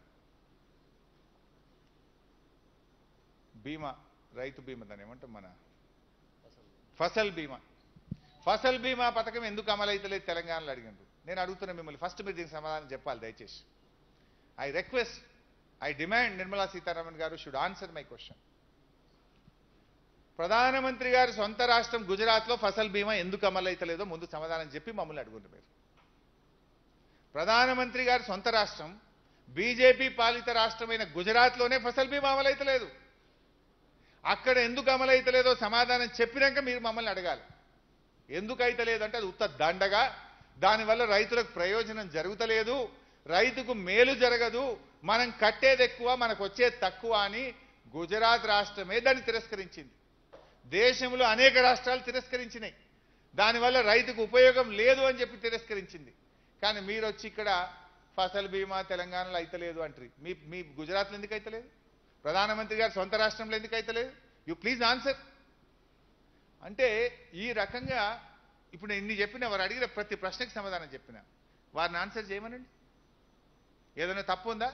బీమా రైతు బీమా దాని ఏమంటాం మన ఫసల్ బీమా ఫసల్ బీమా పథకం ఎందుకు అమలైతలేదు తెలంగాణలో అడిగిండ్రు నేను అడుగుతున్నా మిమ్మల్ని ఫస్ట్ మీరు దీనికి సమాధానం చెప్పాలి దయచేసి I request I demand Nirmala Sitharaman garu should answer my question ప్రధానమంత్రి గారి సొంత రాష్ట్రం గుజరాత్లో ఫసల్ బీమా ఎందుకు అమలైతలేదో ముందు సమాధానం చెప్పి మమ్మల్ని అడుగుండ్రు మీరు ప్రధానమంత్రి గారి సొంత రాష్ట్రం బీజేపీ పాలిత రాష్ట్రమైన గుజరాత్లోనే ఫసల్ బీమా అమలైతలేదు అక్కడ ఎందుకు అమలైతలేదో సమాధానం చెప్పినాక మీరు మమ్మల్ని అడగాలి ఎందుకు అయితలేదంటే అది ఉత్త దండగా దానివల్ల రైతులకు ప్రయోజనం జరుగుతలేదు రైతుకు మేలు జరగదు మనం కట్టేది ఎక్కువ మనకు వచ్చేది తక్కువ అని గుజరాత్ రాష్ట్రమే దాన్ని తిరస్కరించింది దేశంలో అనేక రాష్ట్రాలు తిరస్కరించినాయి దానివల్ల రైతుకు ఉపయోగం లేదు అని చెప్పి తిరస్కరించింది కానీ మీరు వచ్చి ఇక్కడ ఫసల్ బీమా తెలంగాణలో అయితలేదు అంటారు మీ మీ గుజరాత్లో ఎందుకు అయితలేదు ప్రధానమంత్రి గారు సొంత రాష్ట్రంలో ఎందుకు అయితలేదు యు ప్లీజ్ ఆన్సర్ అంటే ఈ రకంగా ఇప్పుడు నేను ఇన్ని చెప్పిన వారు అడిగిన ప్రతి ప్రశ్నకి సమాధానం చెప్పిన వారిని ఆన్సర్ చేయమనండి ఏదైనా తప్పు ఉందా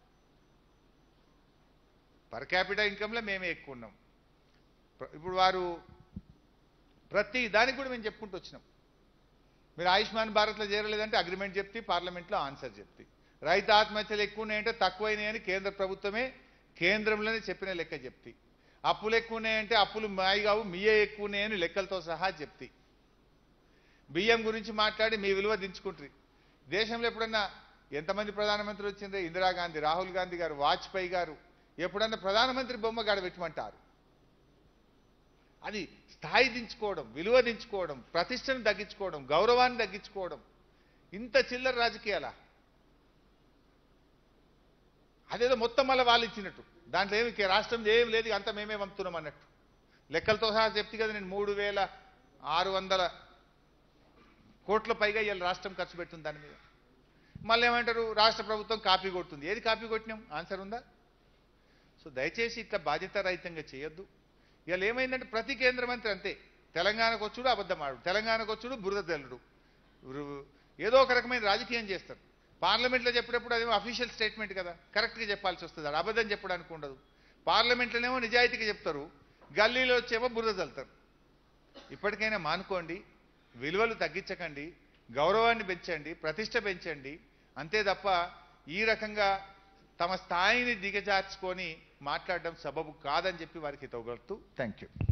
పర్ క్యాపిటల్ ఇన్కంలో మేమే ఎక్కువ ఉన్నాం ప్ర- ఇప్పుడు వారు ప్రతి దానికి కూడా మేము చెప్పుకుంటూ వచ్చినాం మీరు ఆయుష్మాన్ భారత్లో చేరలేదంటే అగ్రిమెంట్ చెప్తే పార్లమెంట్లో ఆన్సర్ చెప్తే రైతు ఆత్మహత్యలు ఎక్కువ ఉన్నాయంటే తక్కువైనాయని కేంద్ర ప్రభుత్వమే కేంద్రంలోనే చెప్పిన లెక్క చెప్తే అప్పులు ఎక్కువ ఉన్నాయంటే అప్పులు మాయి కావు మీయే ఎక్కువ ఉన్నాయని లెక్కలతో సహా చెప్తే బియ్యం గురించి మాట్లాడి మీ విలువ దించుకుంటారు దేశంలో ఎప్పుడన్నా ఎంతమంది ప్రధానమంత్రి వచ్చిండ్రే ఇందిరాగాంధీ రాహుల్ గాంధీ గారు వాజ్పేయి గారు ఎప్పుడన్నా ప్రధానమంత్రి బొమ్మ గాడ పెట్టమంటారు అది స్థాయి దించుకోవడం విలువ దించుకోవడం ప్రతిష్టను తగ్గించుకోవడం గౌరవాన్ని తగ్గించుకోవడం ఇంత చిల్లర రాజకీయాలా అదేదో మొత్తం మళ్ళీ వాళ్ళు ఇచ్చినట్టు దాంట్లో ఏమి కే- రాష్ట్రం ఏం లేదు అంతా మేమే పంపుతున్నాం అన్నట్టు లెక్కలతో సహా చెప్తే కదా నేను మూడు వేల ఆరు వందల కోట్ల పైగా ఇవాళ రాష్ట్రం ఖర్చు పెడుతుంది దాని మీద మళ్ళీ ఏమంటారు రాష్ట్ర ప్రభుత్వం కాపీ కొడుతుంది ఏది కాపీ కొట్టినాం ఆన్సర్ ఉందా సో దయచేసి ఇట్లా బాధ్యత రహితంగా చేయొద్దు ఇవాళ ఏమైందంటే ప్రతి కేంద్ర మంత్రి అంతే తెలంగాణకు వచ్చుడు అబద్ధం ఆడు తెలంగాణకు వచ్చుడు బురద తెల్లుడు రు- ఏదో ఒక రకమైన రాజకీయం చేస్తారు పార్లమెంట్లో చెప్పేటప్పుడు అదేమో అఫీషియల్ స్టేట్మెంట్ కదా కరెక్ట్గా చెప్పాల్సి వస్తుంది ఆడ అబద్ధం చెప్పడానికి ఉండదు పార్లమెంట్లోనేమో నిజాయితీగా చెప్తారు గల్లీలో వచ్చేమో బురద చల్లుతారు ఇప్పటికైనా మానుకోండి విలువలు తగ్గించకండి గౌరవాన్ని పెంచండి ప్రతిష్ట పెంచండి అంతే తప్ప ఈ రకంగా తమ స్థాయిని దిగజార్చుకొని మాట్లాడడం సబబు కాదని చెప్పి వారికి తొగలుతూ థ్యాంక్ యూ